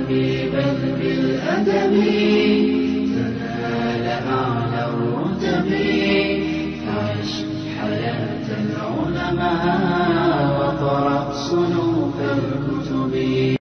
طبيبا بالأدب تنال أعلى الرتب فعش حياة العلماء وقرأ صنوف الكتب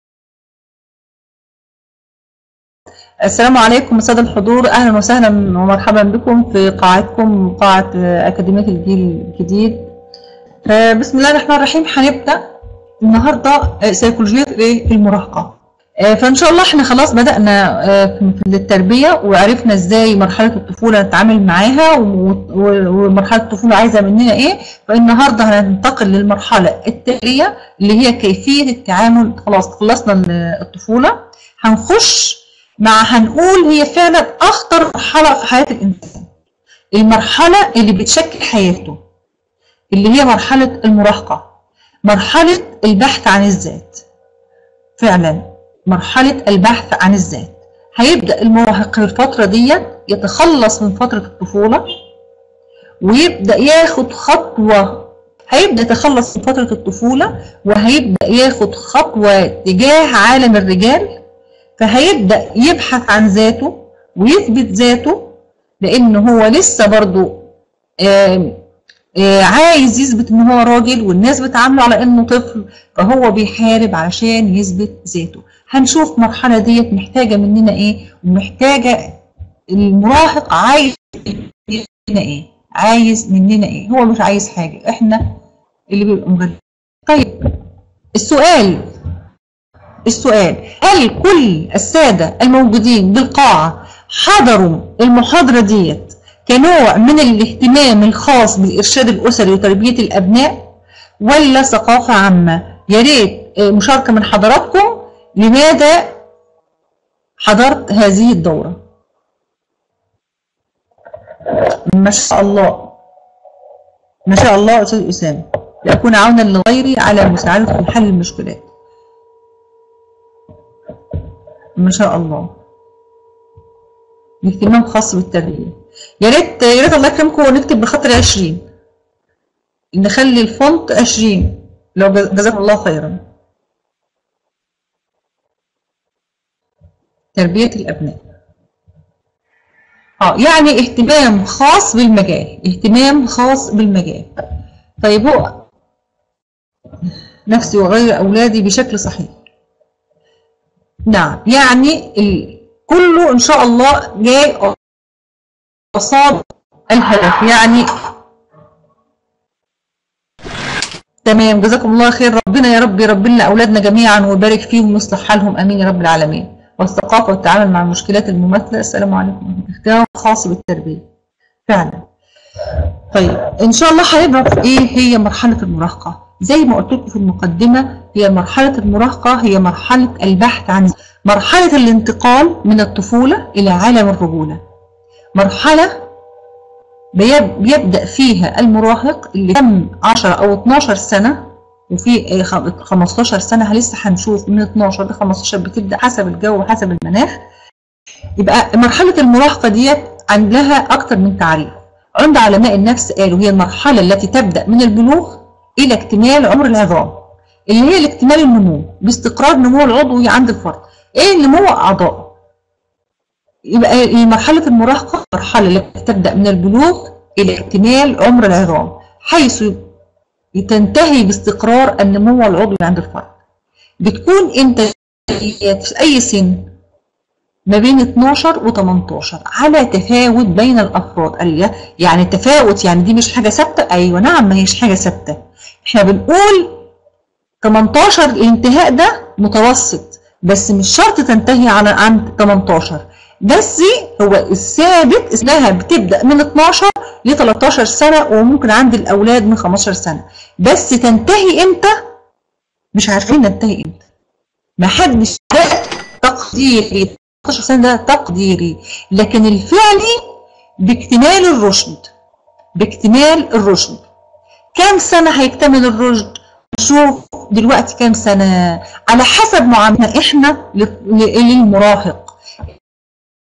السلام عليكم السادة الحضور أهلا وسهلا ومرحبا بكم في قاعتكم قاعة أكاديمية الجيل الجديد آه، بسم الله الرحمن الرحيم هنبدأ النهاردة آه، سيكولوجية إيه؟ المراهقة آه، فإن شاء الله احنا خلاص بدأنا آه، في التربية وعرفنا إزاي مرحلة الطفولة نتعامل معاها و- و- ومرحلة الطفولة عايزة مننا إيه فالنهاردة هننتقل للمرحلة التالية اللي هي كيفية التعامل خلاص خلصنا ال- الطفولة هنخش مع هنقول هي فعلا اخطر مرحله في حياه الانسان المرحله اللي بتشكل حياته اللي هي مرحله المراهقه مرحله البحث عن الذات فعلا مرحله البحث عن الذات هيبدا المراهق في الفتره ديت يتخلص من فتره الطفوله ويبدا ياخد خطوه هيبدا يتخلص من فتره الطفوله وهيبدا ياخد خطوه تجاه عالم الرجال فهيبدأ يبحث عن ذاته ويثبت ذاته لأن هو لسه برضو آم، آه، عايز يثبت ان هو راجل والناس بتعامله على انه طفل فهو بيحارب علشان يثبت ذاته هنشوف المرحلة ديت محتاجة مننا ايه ومحتاجة المراهق عايز مننا ايه عايز مننا ايه هو مش عايز حاجة احنا اللي بيبقى مغلب طيب السؤال السؤال هل كل السادة الموجودين بالقاعة حضروا المحاضرة ديت كنوع من الاهتمام الخاص بالإرشاد الأسري وتربية الأبناء ولا ثقافة عامة يا ريت آه، مشاركة من حضراتكم لماذا حضرت هذه الدورة ما شاء الله ما شاء الله أستاذ أسامة لأكون عونا لغيري على مساعدة في حل المشكلات ما شاء الله اهتمام خاص بالتربية يا ريت يا ريت الله يكرمكم ونكتب بخط العشرين نخلي الفونت عشرين لو جز- جزاكم الله خيرا تربية الأبناء اه يعني اهتمام خاص بالمجال اهتمام خاص بالمجال طيب هو نفسي وغير أولادي بشكل صحيح نعم يعني ال... كله ان شاء الله جاي قصاد الهدف يعني تمام جزاكم الله خير ربنا يا رب يربي لنا اولادنا جميعا ويبارك فيهم ويصلح حالهم امين يا رب العالمين والثقافه والتعامل مع المشكلات المماثله السلام عليكم اهتمام خاص بالتربيه فعلا طيب ان شاء الله هنعرف ايه هي مرحله المراهقه زي ما قلت لكم في المقدمه هي مرحله المراهقه هي مرحله البحث عن مرحله الانتقال من الطفوله الى عالم الرجوله مرحله بيب- بيبدا فيها المراهق اللي تم 10 او 12 سنه وفي آه، خ- 15 سنه لسه هنشوف من 12 ل 15 بتبدا حسب الجو وحسب المناخ يبقى مرحله المراهقه ديت عندها اكتر من تعريف عند علماء النفس قالوا هي المرحلة التي تبدأ من البلوغ إلى اكتمال عمر العظام اللي هي الاكتمال النمو باستقرار نمو العضوي عند الفرد إيه نمو أعضاء يبقى مرحلة المراهقة مرحلة التي تبدأ من البلوغ إلى اكتمال عمر العظام حيث تنتهي باستقرار النمو العضوي عند الفرد بتكون انتاجيات في أي سن ما بين 12 و 18 على تفاوت بين الافراد قال يعني تفاوت يعني دي مش حاجه ثابته ايوه نعم ما هيش حاجه ثابته احنا بنقول 18 الانتهاء ده متوسط بس مش شرط تنتهي على عند 18 بس هو الثابت انها بتبدا من 12 ل 13 سنه وممكن عند الاولاد من 15 سنه بس تنتهي امتى مش عارفين ننتهي امتى ما حدش ده تقديري 13 سنه ده تقديري لكن الفعلي باكتمال الرشد باكتمال الرشد كام سنه هيكتمل الرشد نشوف دلوقتي كام سنه على حسب معاملتنا احنا للمراهق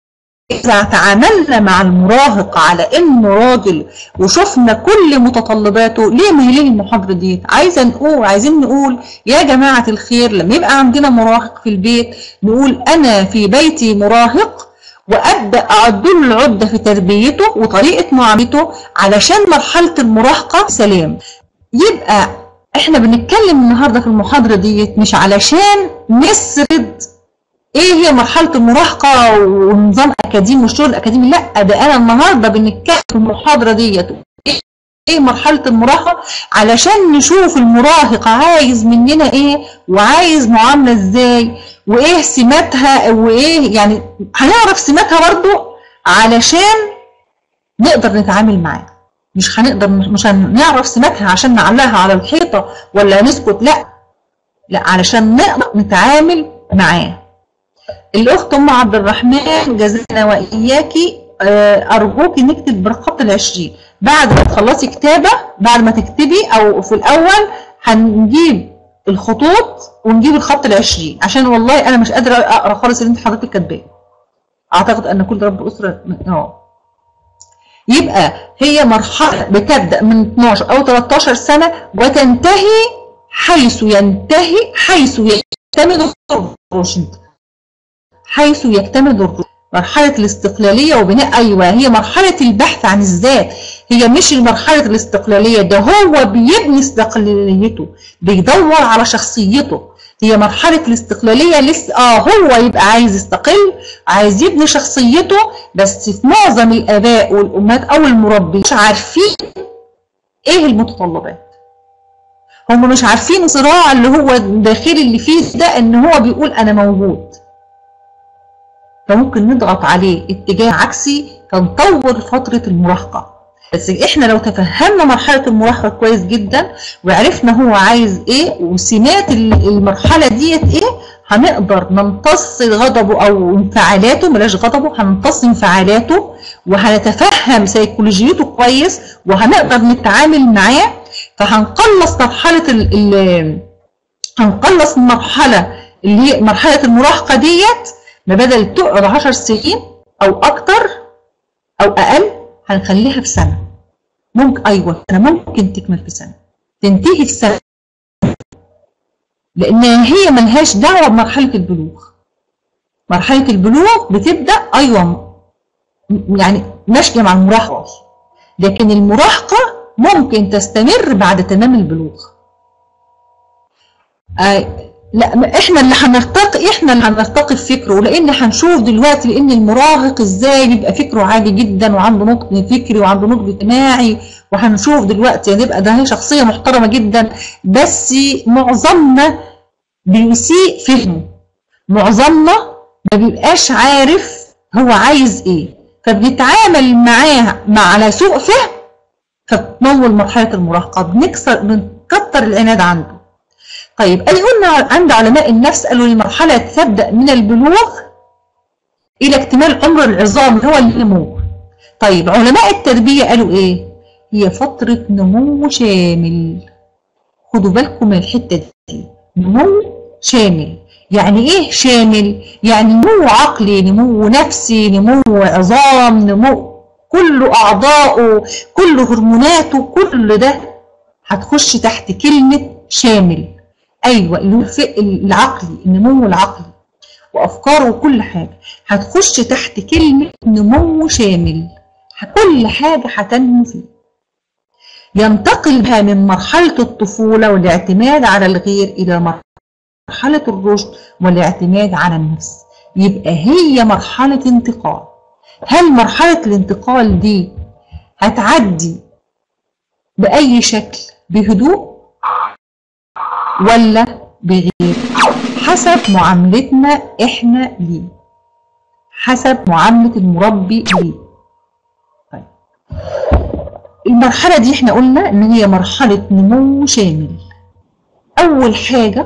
إذا تعاملنا مع المراهق على إنه راجل وشفنا كل متطلباته ليه ما هي ليه المحاضرة دي عايزة نقول عايزين نقول يا جماعة الخير لما يبقى عندنا مراهق في البيت نقول أنا في بيتي مراهق وابدا اعد له العده في تربيته وطريقه معاملته علشان مرحله المراهقه سلام يبقى احنا بنتكلم النهارده في المحاضره ديت مش علشان نسرد ايه هي مرحله المراهقه ونظام اكاديمي والشغل الاكاديمي لا ده انا النهارده بنتكلم في المحاضره ديت ايه مرحله المراهقه علشان نشوف المراهق عايز مننا ايه وعايز معامله ازاي وايه سماتها وايه يعني هنعرف سماتها برضو علشان نقدر نتعامل معاها مش هنقدر مش هنعرف سماتها عشان نعلقها على الحيطه ولا نسكت لا لا علشان نقدر نتعامل معاه الاخت ام عبد الرحمن جزانا واياكي ارجوكي نكتب بالخط العشرين بعد ما تخلصي كتابه بعد ما تكتبي او في الاول هنجيب الخطوط ونجيب الخط العشرين عشان والله انا مش قادره اقرا خالص اللي انت حضرتك كاتباه اعتقد ان كل رب اسره اه يبقى هي مرحله بتبدا من 12 او 13 سنه وتنتهي حيث ينتهي حيث يكتمل الرشد حيث يكتمل الرشد مرحلة الاستقلالية وبناء أيوة هي مرحلة البحث عن الذات هي مش مرحلة الاستقلالية ده هو بيبني استقلاليته بيدور على شخصيته هي مرحلة الاستقلالية لسه اه هو يبقى عايز يستقل عايز يبني شخصيته بس في معظم الآباء والأمهات أو المربين مش عارفين ايه المتطلبات هم مش عارفين الصراع اللي هو الداخلي اللي فيه ده ان هو بيقول انا موجود فممكن نضغط عليه اتجاه عكسي فنطور فترة المراهقة بس احنا لو تفهمنا مرحلة المراهقة كويس جدا وعرفنا هو عايز ايه وسمات المرحلة ديت ايه هنقدر نمتص غضبه او انفعالاته بلاش غضبه هنمتص انفعالاته وهنتفهم سيكولوجيته كويس وهنقدر نتعامل معاه فهنقلص مرحلة ال ال هنقلص المرحلة اللي هي مرحلة المراهقة ديت ما بدل تقعد 10 سنين او اكتر او اقل هنخليها في سنه ممكن ايوه انا ممكن تكمل في سنه تنتهي في سنه لان هي ملهاش دعوه بمرحله البلوغ مرحله البلوغ بتبدا ايوه يعني ماشيه مع المراهقه لكن المراهقه ممكن تستمر بعد تمام البلوغ آه لا احنا اللي هنرتقي احنا اللي هنرتقي في فكره لان هنشوف دلوقتي لان المراهق ازاي بيبقى فكره عالي جدا وعنده نضج فكري وعنده نضج اجتماعي وهنشوف دلوقتي هنبقى ده هي شخصيه محترمه جدا بس معظمنا بيسيء فهمه معظمنا ما بيبقاش عارف هو عايز ايه فبنتعامل معاه مع على سوء فهم فتطول مرحله المراهقه بنكسر بنكتر العناد عنده طيب قال قلنا عند علماء النفس قالوا المرحلة تبدأ من البلوغ إلى اكتمال عمر العظام اللي هو النمو طيب علماء التربية قالوا إيه هي فترة نمو شامل خدوا بالكم من الحتة دي نمو شامل يعني إيه شامل يعني نمو عقلي نمو نفسي نمو عظام نمو كل أعضائه كل هرموناته كل ده هتخش تحت كلمة شامل ايوه العقلي النمو العقلي وافكاره وكل حاجه هتخش تحت كلمه نمو شامل كل حاجه هتنمو فيه ينتقل بها من مرحله الطفوله والاعتماد على الغير الى مرحله الرشد والاعتماد على النفس يبقى هي مرحله انتقال هل مرحله الانتقال دي هتعدي باي شكل بهدوء ولا بغير حسب معاملتنا احنا ليه حسب معاملة المربي ليه طيب. المرحلة دي احنا قلنا ان هي مرحلة نمو شامل اول حاجة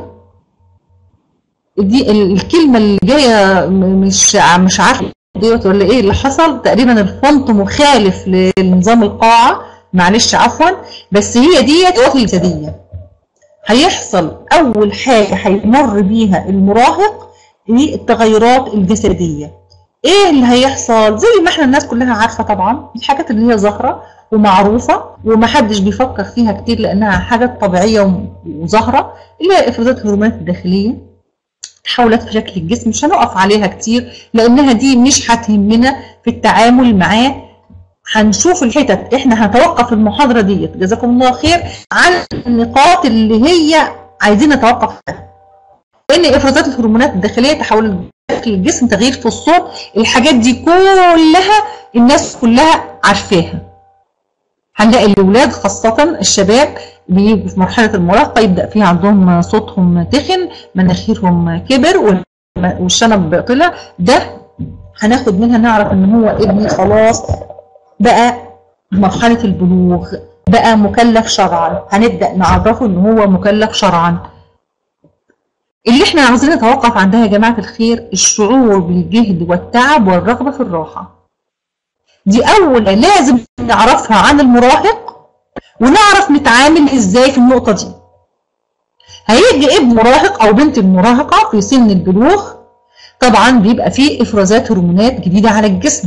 دي الكلمة اللي جاية مش مش عارفة ديت ولا ايه اللي حصل تقريبا الفونت مخالف لنظام القاعة معلش عفوا بس هي ديت الجسدية هيحصل أول حاجة هيمر بيها المراهق هي التغيرات الجسدية ايه اللي هيحصل زي ما احنا الناس كلها عارفه طبعا الحاجات اللي هي ظاهره ومعروفه ومحدش بيفكر فيها كتير لانها حاجات طبيعيه وظاهره اللي هي افرازات الهرمونات الداخليه تحولات في شكل الجسم مش هنقف عليها كتير لانها دي مش هتهمنا في التعامل معاه هنشوف الحتت احنا هنتوقف المحاضره ديت جزاكم الله خير على النقاط اللي هي عايزين نتوقف فيها لان افرازات الهرمونات الداخليه تحول شكل الجسم تغيير في الصوت الحاجات دي كلها الناس كلها عارفاها هنلاقي الاولاد خاصه الشباب بيجوا في مرحله المراهقه يبدا فيها عندهم صوتهم تخن مناخيرهم كبر والشنب طلع ده هناخد منها نعرف ان هو ابني خلاص بقى مرحله البلوغ بقى مكلف شرعا هنبدا نعرفه ان هو مكلف شرعا اللي احنا عاوزين نتوقف عندها يا جماعه الخير الشعور بالجهد والتعب والرغبه في الراحه دي اول لازم نعرفها عن المراهق ونعرف نتعامل ازاي في النقطه دي هيجي ابن مراهق او بنت المراهقه في سن البلوغ طبعا بيبقى فيه افرازات هرمونات جديده على الجسم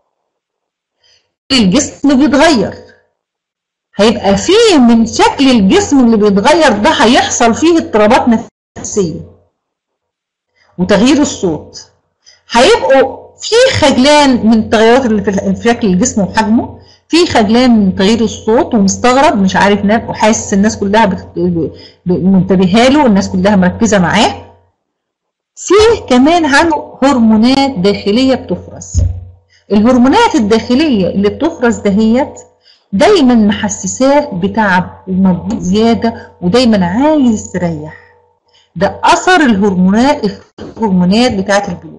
الجسم بيتغير هيبقى فيه من شكل الجسم اللي بيتغير ده هيحصل فيه اضطرابات نفسيه وتغيير الصوت هيبقوا في خجلان من التغيرات اللي في شكل الجسم وحجمه في خجلان من تغيير الصوت ومستغرب مش عارف ينام وحاسس الناس كلها بت... منتبهه له الناس كلها مركزه معاه في كمان عنده هرمونات داخليه بتفرز الهرمونات الداخليه اللي بتفرز دهيت دايما محسساه بتعب ومجهود زياده ودايما عايز يستريح ده اثر الهرمونات الهرمونات بتاعه البلوغ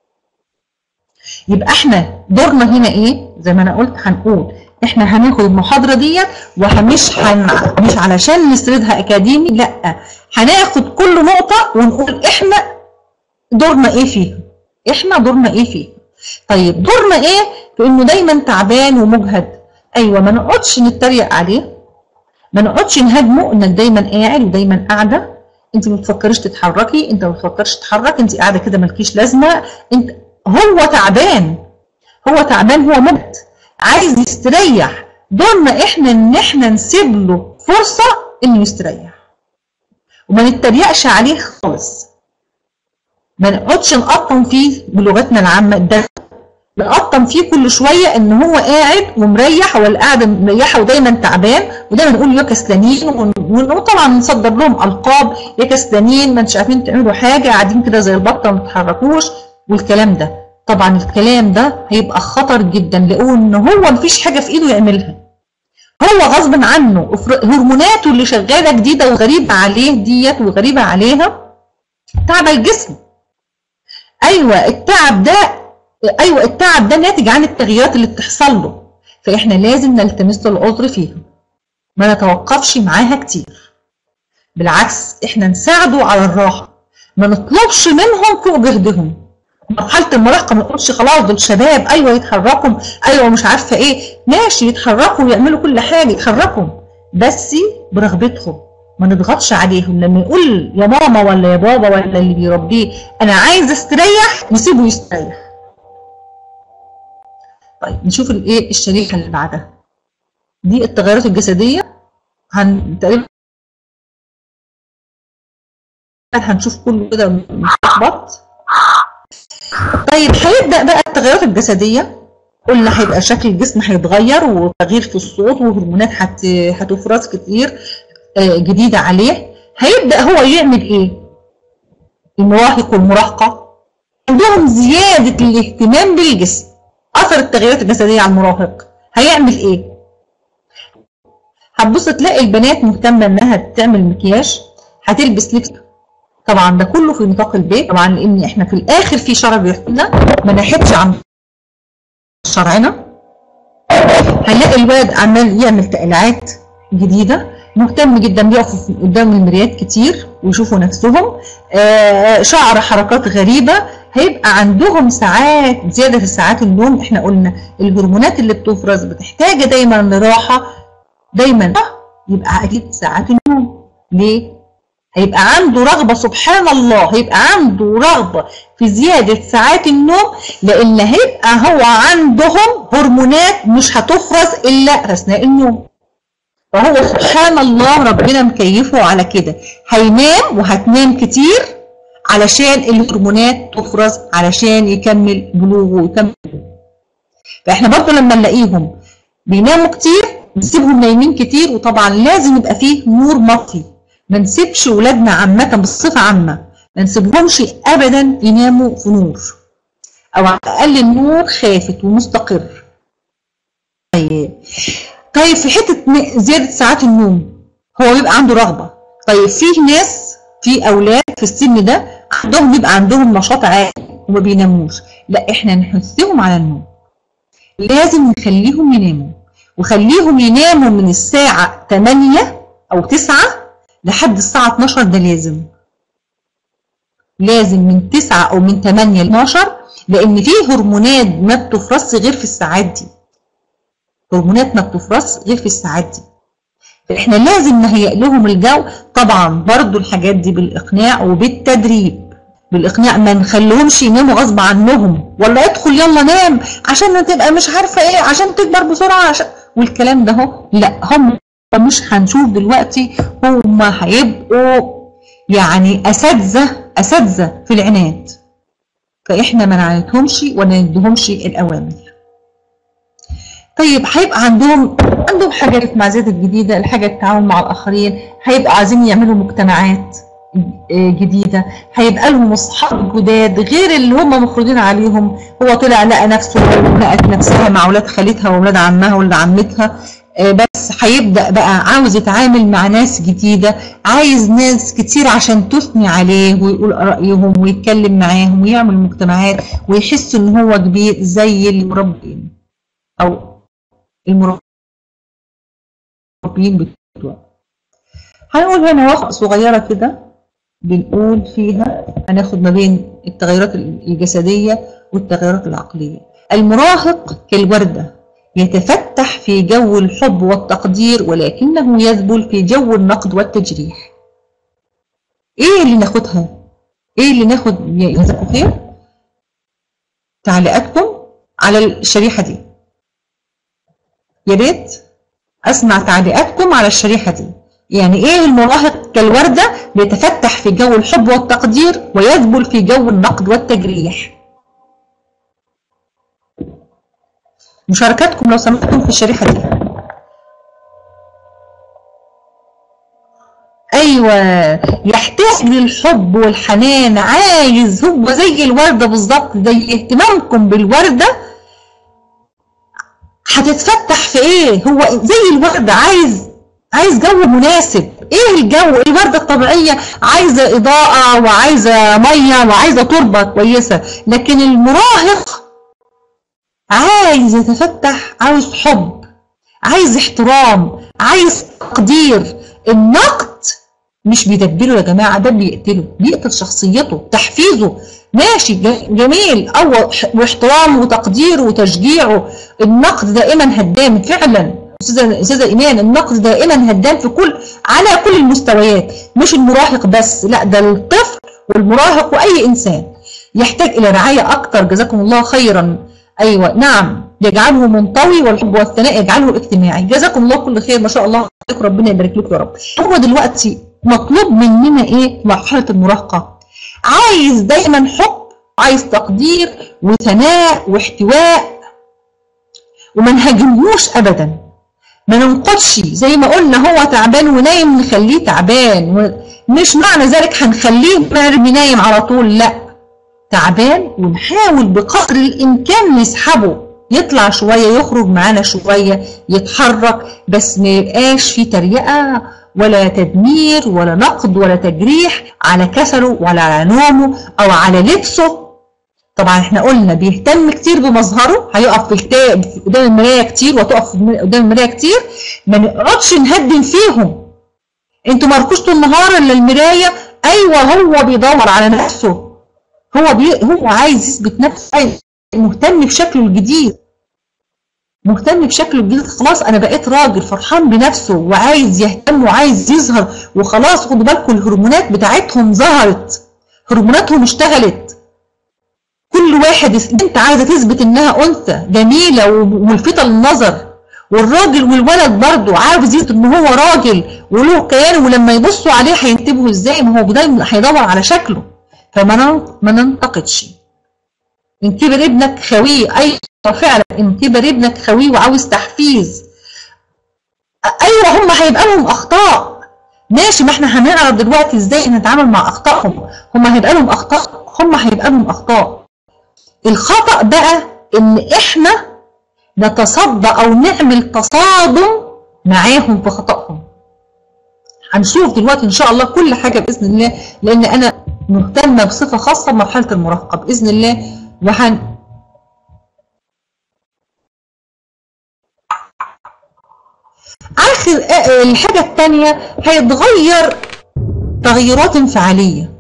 يبقى احنا دورنا هنا ايه زي ما انا قلت هنقول احنا هناخد المحاضره ديت ومش هن... مش علشان نسردها اكاديمي لا هناخد كل نقطه ونقول احنا دورنا ايه فيها احنا دورنا ايه فيها طيب دورنا ايه في انه دايما تعبان ومجهد ايوه ما نقعدش نتريق عليه ما نقعدش نهاجمه انك دايما قاعد ودايما قاعده انت ما بتفكريش تتحركي انت ما بتفكرش تتحرك انت قاعده كده مالكيش لازمه انت هو تعبان هو تعبان هو مجد عايز يستريح دورنا احنا ان احنا نسيب له فرصه انه يستريح وما نتريقش عليه خالص ما نقعدش نقطم فيه بلغتنا العامه ده نقطم فيه كل شويه ان هو قاعد ومريح ولا قاعده مريحه ودايما تعبان ودايما نقول يا كسلانين وطبعا نصدر لهم القاب يا كسلانين ما انتش عارفين تعملوا حاجه قاعدين كده زي البطه ما تتحركوش والكلام ده طبعا الكلام ده هيبقى خطر جدا لان هو مفيش حاجه في ايده يعملها هو غصب عنه هرموناته اللي شغاله جديده وغريبه عليه ديت وغريبه عليها تعب الجسم ايوه التعب ده ايوه التعب ده ناتج عن التغييرات اللي بتحصل له فاحنا لازم نلتمس له العذر فيها ما نتوقفش معاها كتير بالعكس احنا نساعده على الراحه ما نطلبش منهم فوق جهدهم مرحله المراهقه ما نقولش خلاص دول شباب ايوه يتحركوا ايوه مش عارفه ايه ماشي يتحركوا ويعملوا كل حاجه يتحركوا بس برغبتهم ما نضغطش عليهم لما يقول يا ماما ولا يا بابا ولا اللي بيربيه انا عايز استريح نسيبه يستريح طيب نشوف الايه الشريحه اللي بعدها دي التغيرات الجسديه هن تقريبا هنشوف كله كده متلخبط طيب هيبدا بقى التغيرات الجسديه قلنا هيبقى شكل الجسم هيتغير وتغيير في الصوت وهرمونات هت... هتفرز كتير جديده عليه هيبدا هو يعمل ايه المراهق والمراهقه عندهم زياده الاهتمام بالجسم اثر التغيرات الجسديه على المراهق هيعمل ايه هتبص تلاقي البنات مهتمه انها تعمل مكياج هتلبس لبس طبعا ده كله في نطاق البيت طبعا لان احنا في الاخر في شرع بيحكمنا ما نحدش عن شرعنا هنلاقي الواد عمال يعمل تقلعات جديده مهتم جدا بيقفوا قدام المرايات كتير ويشوفوا نفسهم آه شعر حركات غريبه هيبقى عندهم ساعات زياده في ساعات النوم احنا قلنا الهرمونات اللي بتفرز بتحتاج دايما لراحه دايما يبقى اكيد ساعات النوم ليه هيبقى عنده رغبة سبحان الله هيبقى عنده رغبة في زيادة ساعات النوم لأن هيبقى هو عندهم هرمونات مش هتفرز إلا أثناء النوم فهو سبحان الله ربنا مكيفه على كده هينام وهتنام كتير علشان الهرمونات تفرز علشان يكمل بلوغه ويكمل فاحنا برضو لما نلاقيهم بيناموا كتير نسيبهم نايمين كتير وطبعا لازم يبقى فيه نور مطفي ما نسيبش ولادنا عامة بصفة عامة ما نسيبهمش ابدا يناموا في نور او على الاقل النور خافت ومستقر طيب طيب في حته زياده ساعات النوم هو بيبقى عنده رغبه طيب في ناس في اولاد في السن ده عندهم بيبقى عندهم نشاط عالي وما بيناموش لا احنا نحثهم على النوم لازم نخليهم يناموا وخليهم يناموا من الساعه 8 او 9 لحد الساعه 12 ده لازم لازم من 9 او من 8 ل 12 لان في هرمونات ما بتفرزش غير في الساعات دي هرمونات ما بتفرزش غير في الساعات دي فاحنا لازم نهيئ لهم الجو طبعا برضو الحاجات دي بالاقناع وبالتدريب بالاقناع ما نخليهمش يناموا غصب عنهم ولا ادخل يلا نام عشان تبقى مش عارفه ايه عشان تكبر بسرعه عشان والكلام ده اهو لا هم مش هنشوف دلوقتي هم هيبقوا يعني اساتذه اساتذه في العناد فاحنا ما نعاندهمش ولا نديهمش الاوامر طيب هيبقى عندهم عندهم حاجات مع زيادة الجديدة الحاجة التعاون مع الآخرين هيبقى عايزين يعملوا مجتمعات جديدة هيبقى لهم أصحاب جداد غير اللي هم مفروضين عليهم هو طلع لقى نفسه ولقت نفسها مع أولاد خالتها وأولاد عمها وأولاد عمتها بس هيبدأ بقى عاوز يتعامل مع ناس جديدة عايز ناس كتير عشان تثني عليه ويقول رأيهم ويتكلم معاهم ويعمل مجتمعات ويحس إن هو كبير زي المربين أو المربيين بتوع هنقول هنا وقت صغيرة كده بنقول فيها هناخد ما بين التغيرات الجسدية والتغيرات العقلية المراهق كالوردة يتفتح في جو الحب والتقدير ولكنه يذبل في جو النقد والتجريح ايه اللي ناخدها ايه اللي ناخد جزاكم خير تعليقاتكم على الشريحة دي يا ريت اسمع تعليقاتكم على الشريحه دي يعني ايه المراهق كالورده بيتفتح في جو الحب والتقدير ويذبل في جو النقد والتجريح مشاركاتكم لو سمحتم في الشريحه دي ايوه يحتاج للحب والحنان عايز هو زي الورده بالظبط زي اهتمامكم بالورده هتتفتح في ايه هو زي الوردة عايز عايز جو مناسب ايه الجو الوردة الطبيعية عايزة اضاءة وعايزة مية وعايزة تربة كويسة لكن المراهق عايز يتفتح عايز حب عايز احترام عايز تقدير النقد مش بيدبره يا جماعة ده بيقتله بيقتل شخصيته تحفيزه ماشي جميل أو واحترام وتقدير وتشجيعه النقد دائما هدام فعلا استاذه استاذه ايمان النقد دائما هدام في كل على كل المستويات مش المراهق بس لا ده الطفل والمراهق واي انسان يحتاج الى رعايه اكتر جزاكم الله خيرا ايوه نعم يجعله منطوي والحب والثناء يجعله اجتماعي جزاكم الله كل خير ما شاء الله ربنا يبارك لكم يا رب هو دلوقتي مطلوب مننا ايه مرحله المراهقه عايز دايما حب عايز تقدير وثناء واحتواء وما نهاجمهوش ابدا ما ننقدش زي ما قلنا هو تعبان ونايم نخليه تعبان مش معنى ذلك هنخليه مرمي نايم على طول لا تعبان ونحاول بقدر الامكان نسحبه يطلع شويه يخرج معانا شويه يتحرك بس ما يبقاش في تريقه ولا تدمير ولا نقد ولا تجريح على كسله ولا على نومه او على لبسه طبعا احنا قلنا بيهتم كتير بمظهره هيقف في الكتاب قدام المرايه كتير وتقف قدام المرايه كتير ما نقعدش نهدم فيهم انتوا مالكوش طول النهار الا المرايه ايوه هو بيدور على نفسه هو بي... هو عايز يثبت نفسه عايز مهتم بشكله الجديد مهتم بشكله الجديد خلاص انا بقيت راجل فرحان بنفسه وعايز يهتم وعايز يظهر وخلاص خدوا بالكم الهرمونات بتاعتهم ظهرت هرموناتهم اشتغلت كل واحد انت عايزه تثبت انها انثى جميله وملفته للنظر والراجل والولد برضه عاوز يثبت ان هو راجل وله كيان ولما يبصوا عليه هينتبهوا ازاي ما هو دايما هيدور على شكله فما ما ننتقدش انتبر ابنك خويه ايوه فعلا انتبر ابنك خويه وعاوز تحفيز ايوه هم هيبقى لهم اخطاء ماشي ما احنا هنعرف دلوقتي ازاي نتعامل مع اخطائهم هم هيبقى لهم اخطاء هم هيبقى لهم اخطاء الخطأ بقى ان احنا نتصدى او نعمل تصادم معاهم في خطأهم هنشوف دلوقتي ان شاء الله كل حاجة بإذن الله لان انا مهتمة بصفة خاصة بمرحلة المراهقة بإذن الله وهن آخر الحاجة الثانية هيتغير تغيرات انفعالية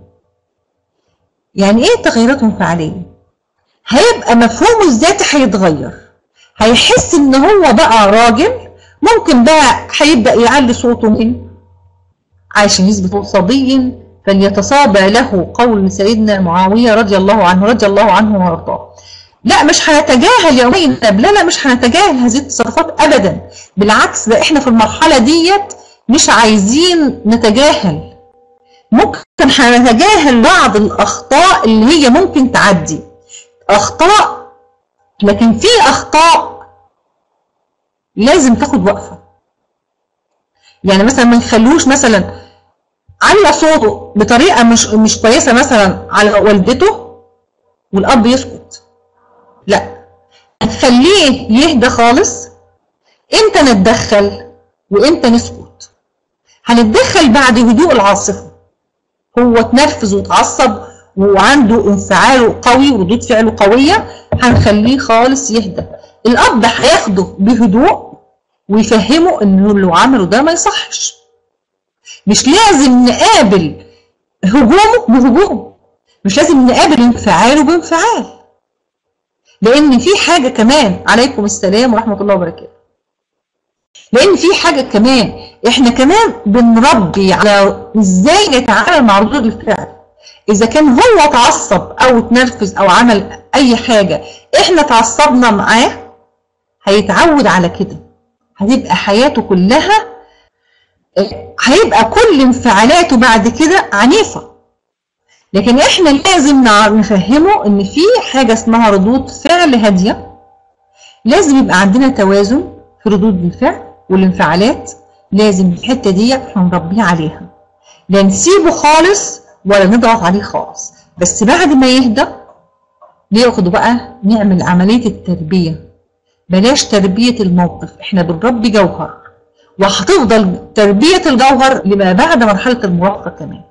يعني ايه تغيرات انفعالية هيبقى مفهومه الذاتي هيتغير هيحس ان هو بقى راجل ممكن بقى هيبدأ يعلي صوته من عشان يثبت صبي فليتصابع له قول سيدنا معاوية رضي الله عنه رضي الله عنه وارضاه لا مش هنتجاهل يا زينب لا لا مش هنتجاهل هذه التصرفات ابدا بالعكس ده احنا في المرحله ديت مش عايزين نتجاهل ممكن هنتجاهل بعض الاخطاء اللي هي ممكن تعدي اخطاء لكن في اخطاء لازم تاخد وقفه يعني مثلا ما نخلوش مثلا على صوته بطريقه مش مش كويسه مثلا على والدته والاب يسكت لا نخليه يهدى خالص امتى نتدخل وامتى نسكت هنتدخل بعد هدوء العاصفه هو اتنرفز واتعصب وعنده انفعاله قوي وردود فعله قويه هنخليه خالص يهدى الاب هياخده بهدوء ويفهمه انه اللي عمله ده ما يصحش مش لازم نقابل هجومه بهجوم مش لازم نقابل انفعاله بانفعال لان في حاجه كمان عليكم السلام ورحمه الله وبركاته لان في حاجه كمان احنا كمان بنربي على ازاي نتعامل مع ردود الفعل اذا كان هو اتعصب او اتنرفز او عمل اي حاجه احنا اتعصبنا معاه هيتعود على كده هتبقى حياته كلها هيبقى كل انفعالاته بعد كده عنيفه لكن احنا لازم نفهمه ان في حاجه اسمها ردود فعل هاديه لازم يبقى عندنا توازن في ردود الفعل والانفعالات لازم الحته دي احنا نربيه عليها لا نسيبه خالص ولا نضغط عليه خالص بس بعد ما يهدى ناخده بقى نعمل عمليه التربيه بلاش تربيه الموقف احنا بنربي جوهر وهتفضل تربيه الجوهر لما بعد مرحله المراهقه كمان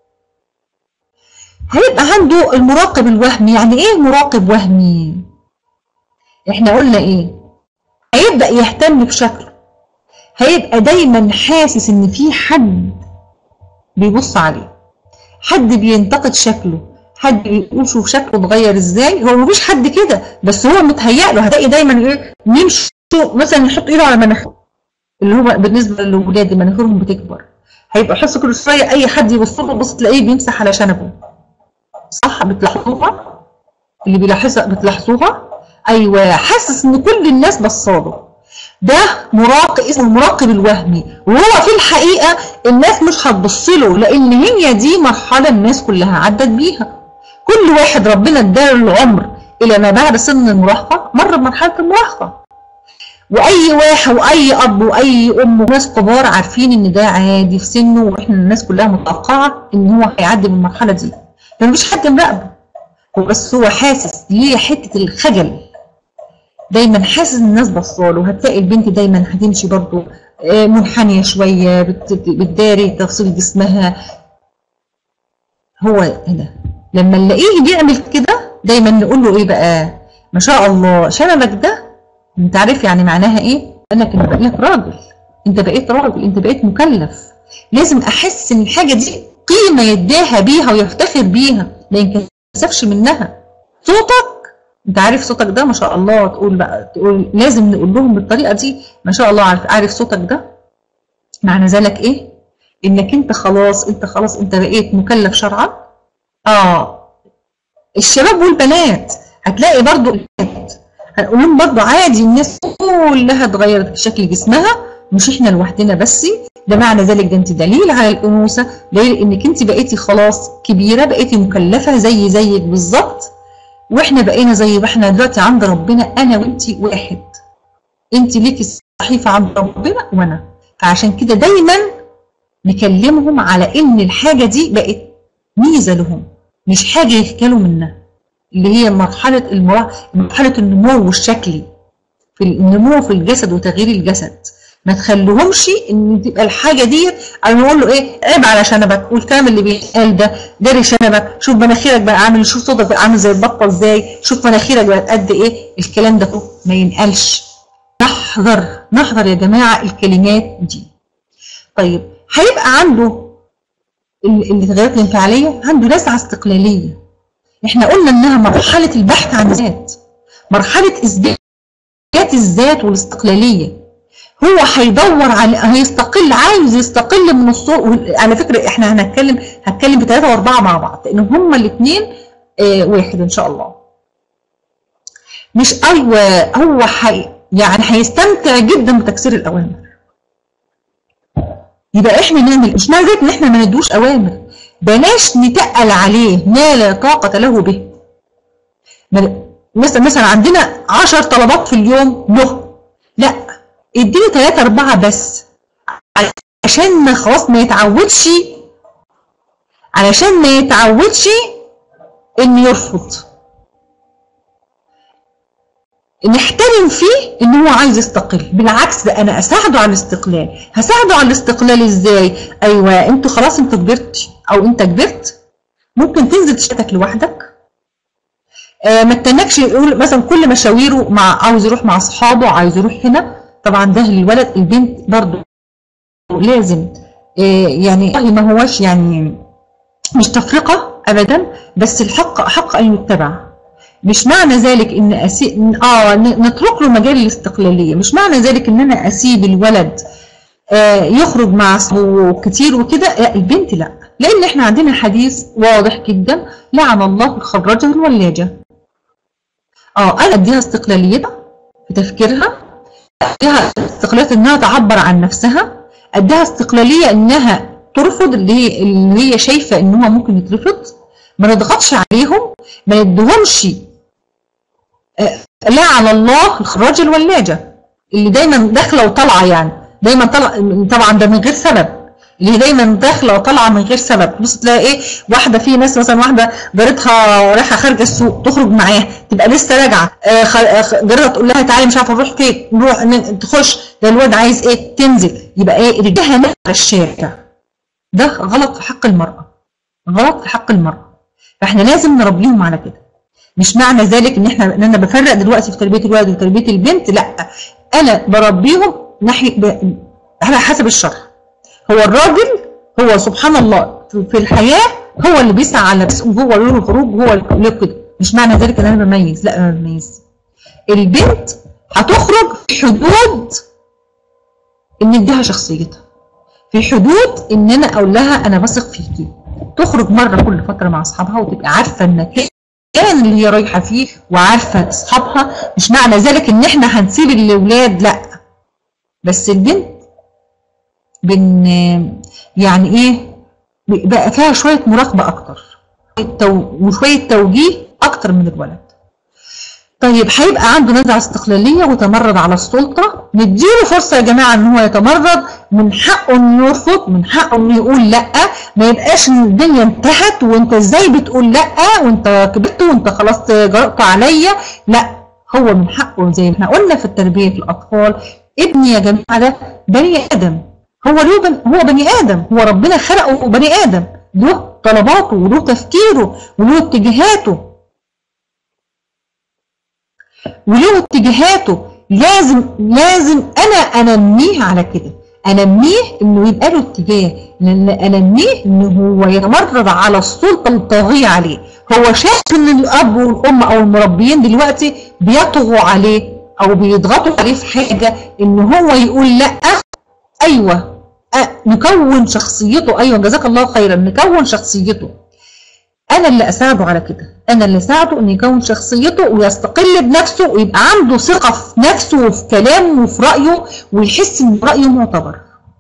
هيبقى عنده المراقب الوهمي يعني ايه مراقب وهمي احنا قلنا ايه هيبدأ يهتم بشكله هيبقى دايما حاسس ان في حد بيبص عليه حد بينتقد شكله حد بيقول شوف شكله اتغير ازاي هو مفيش حد كده بس هو متهيأ له هتلاقي دايما ايه يمشي مثلا يحط ايده على مناخيره اللي هو بالنسبه للاولاد مناخيرهم بتكبر هيبقى حس كل شويه اي حد يبص له بص تلاقيه بيمسح على شنبه صح بتلاحظوها اللي بيلاحظها بتلاحظوها ايوه حاسس ان كل الناس بصاله ده مراقب اسمه المراقب الوهمي وهو في الحقيقه الناس مش هتبص له لان هي دي مرحله الناس كلها عدت بيها كل واحد ربنا اداله العمر الى ما بعد سن المراهقه مر بمرحله المراهقه واي واحد واي اب واي ام وناس كبار عارفين ان ده عادي في سنه واحنا الناس كلها متوقعه ان هو هيعدي من المرحله دي فمفيش حد مراقبه هو بس هو حاسس ليه حته الخجل دايما حاسس ان الناس بصاله وهتلاقي البنت دايما هتمشي برضو منحنيه شويه بتداري تفصيل جسمها هو هنا لما نلاقيه بيعمل كده دايما نقول له ايه بقى ما شاء الله شنبك ده انت عارف يعني معناها ايه انك انت بقيت راجل انت بقيت راجل انت بقيت مكلف لازم احس ان الحاجه دي قيمه يداها بيها ويفتخر بيها ما ينكسفش منها صوتك انت عارف صوتك ده ما شاء الله تقول بقى تقول لازم نقول لهم بالطريقه دي ما شاء الله عارف عارف صوتك ده معنى ذلك ايه انك انت خلاص انت خلاص انت بقيت مكلف شرعا اه الشباب والبنات هتلاقي برضو البنات هنقول لهم برضو عادي الناس كلها اتغيرت في شكل جسمها مش احنا لوحدنا بس ده معنى ذلك ده انت دليل على الانوثه دليل انك انت بقيتي خلاص كبيره بقيتي مكلفه زي زيك بالظبط واحنا بقينا زي ما احنا دلوقتي عند ربنا انا وانت واحد انت ليكي الصحيفه عند ربنا وانا فعشان كده دايما نكلمهم على ان الحاجه دي بقت ميزه لهم مش حاجه يخجلوا منها اللي هي مرحله المرا... مرحله النمو الشكلي في النمو في الجسد وتغيير الجسد ما تخلوهمش ان تبقى الحاجه دي انا نقول له ايه عيب على شنبك والكلام اللي بيتقال ده داري شنبك شوف مناخيرك بقى عامل شوف صوتك بقى عامل زي البطه ازاي شوف مناخيرك بقت قد ايه الكلام ده ما ينقلش نحذر نحذر يا جماعه الكلمات دي طيب هيبقى عنده التغيرات الانفعاليه عنده نزعه استقلاليه احنا قلنا انها مرحله البحث عن الذات مرحله اثبات الذات والاستقلاليه هو هيدور على هيستقل عايز يستقل من الصوت على فكره احنا هنتكلم هتكلم بثلاثه واربعه مع بعض لان هما الاثنين اه واحد ان شاء الله مش ايوه هو حي يعني هيستمتع جدا بتكسير الاوامر يبقى احنا نعمل مش معنى ان احنا ما ندوش اوامر بلاش نتقل عليه ما لا طاقه له به مثلا مثلا عندنا 10 طلبات في اليوم له لا اديله ثلاثة أربعة بس عشان ما خلاص ما يتعودش علشان ما يتعودش إنه يرفض نحترم فيه إن هو عايز يستقل بالعكس ده أنا أساعده على الاستقلال هساعده على الاستقلال إزاي أيوة أنتوا خلاص أنت كبرت أو أنت كبرت ممكن تنزل تشتك لوحدك آه ما تتنكش يقول مثلا كل مشاويره مع عاوز يروح مع اصحابه عايز يروح هنا طبعا ده للولد البنت برضو لازم إيه يعني ما هوش يعني مش تفرقة أبدا بس الحق حق أن يتبع مش معنى ذلك ان أسي... اه نترك له مجال الاستقلاليه مش معنى ذلك ان انا اسيب الولد آه يخرج مع اصحابه كتير وكده لا البنت لا لان احنا عندنا حديث واضح جدا لعن الله الخراجه والولاجه اه انا اديها استقلاليتها في تفكيرها اديها استقلاليه انها تعبر عن نفسها اديها استقلاليه انها ترفض اللي هي اللي هي شايفه ان هو ممكن يترفض ما نضغطش عليهم ما ندهمش لا على الله الخراج الولاجه اللي دايما داخله وطالعه يعني دايما طالعه طبعا ده من غير سبب اللي دايما داخله وطالعه من غير سبب بص تلاقي ايه واحده في ناس مثلا واحده جارتها رايحه خارجه السوق تخرج معاها تبقى لسه راجعه جارتها تقول لها تعالي مش عارفه نروح فين نروح تخش ده الواد عايز ايه تنزل يبقى ايه رجلها على الشارع ده غلط في حق المراه غلط في حق المراه فاحنا لازم نربيهم على كده مش معنى ذلك ان احنا ان انا بفرق دلوقتي في تربيه الولد وتربيه البنت لا انا بربيهم ناحيه ب... على حسب الشرع هو الراجل هو سبحان الله في الحياه هو اللي بيسعى على نفسه وهو له الخروج وهو اللي كده مش معنى ذلك ان انا بميز لا انا بميز البنت هتخرج في حدود ان اديها شخصيتها في حدود ان انا اقول لها انا بثق فيكي تخرج مره كل فتره مع اصحابها وتبقى عارفه المكان اللي هي رايحه فيه وعارفه اصحابها مش معنى ذلك ان احنا هنسيب الاولاد لا بس البنت بن يعني ايه بقى فيها شويه مراقبه اكتر وشويه توجيه اكتر من الولد طيب هيبقى عنده نزعه استقلاليه وتمرد على السلطه نديله فرصه يا جماعه ان هو يتمرد من حقه انه يرفض من حقه انه يقول لا ما يبقاش ان الدنيا انتهت وانت ازاي بتقول لا وانت كبرت وانت خلاص جرأت عليا لا هو من حقه زي ما احنا قلنا في التربيه في الاطفال ابني يا جماعه ده بني ادم هو له بن هو بني ادم هو ربنا خلقه بني ادم له طلباته وله تفكيره وله اتجاهاته وله اتجاهاته لازم لازم انا انميه على كده انميه انه يبقى له اتجاه لان انميه ان هو يتمرد على السلطه الطاغيه عليه هو شايف ان الاب والام او المربيين دلوقتي بيطغوا عليه او بيضغطوا عليه في حاجه ان هو يقول لا ايوه أه نكون شخصيته ايوه جزاك الله خيرا نكون شخصيته انا اللي اساعده على كده انا اللي اساعده ان يكون شخصيته ويستقل بنفسه ويبقى عنده ثقه في نفسه وفي كلامه وفي رايه ويحس ان رايه معتبر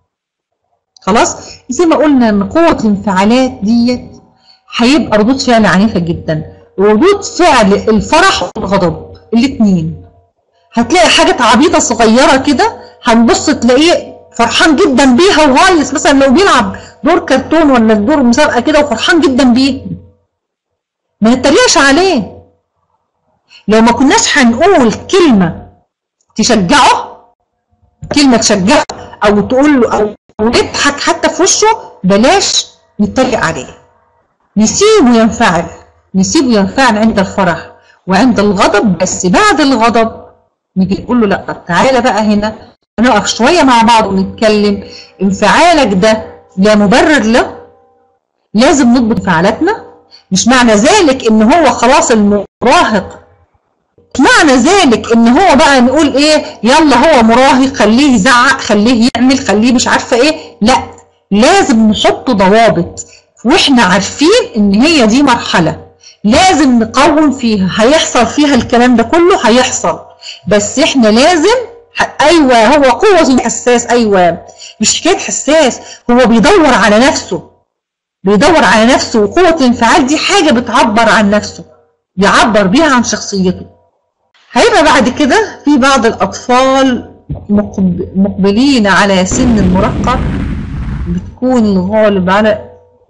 خلاص زي ما قلنا ان قوه الانفعالات ديت هيبقى ردود فعل عنيفه جدا ردود فعل الفرح والغضب الاثنين هتلاقي حاجه عبيطه صغيره كده هنبص تلاقيه فرحان جدا بيها وهايص مثلا لو بيلعب دور كرتون ولا دور مسابقه كده وفرحان جدا بيه ما نتريقش عليه لو ما كناش هنقول كلمه تشجعه كلمه تشجعه او تقول له او نضحك حتى في وشه بلاش نتريق عليه نسيبه ينفعل نسيبه ينفعل عند الفرح وعند الغضب بس بعد الغضب نيجي نقول له لا طب تعالى بقى هنا نقف شويه مع بعض ونتكلم انفعالك ده لا مبرر له لازم نضبط انفعالاتنا مش معنى ذلك ان هو خلاص المراهق مش معنى ذلك ان هو بقى نقول ايه يلا هو مراهق خليه يزعق خليه يعمل خليه مش عارفه ايه لا لازم نحط ضوابط واحنا عارفين ان هي دي مرحله لازم نقوم فيها هيحصل فيها الكلام ده كله هيحصل بس احنا لازم ايوه هو قوه الحساس ايوه مش حكايه حساس هو بيدور على نفسه بيدور على نفسه وقوه الانفعال دي حاجه بتعبر عن نفسه بيعبر بيها عن شخصيته هيبقى بعد كده في بعض الاطفال مقبلين على سن المراهقه بتكون الغالب على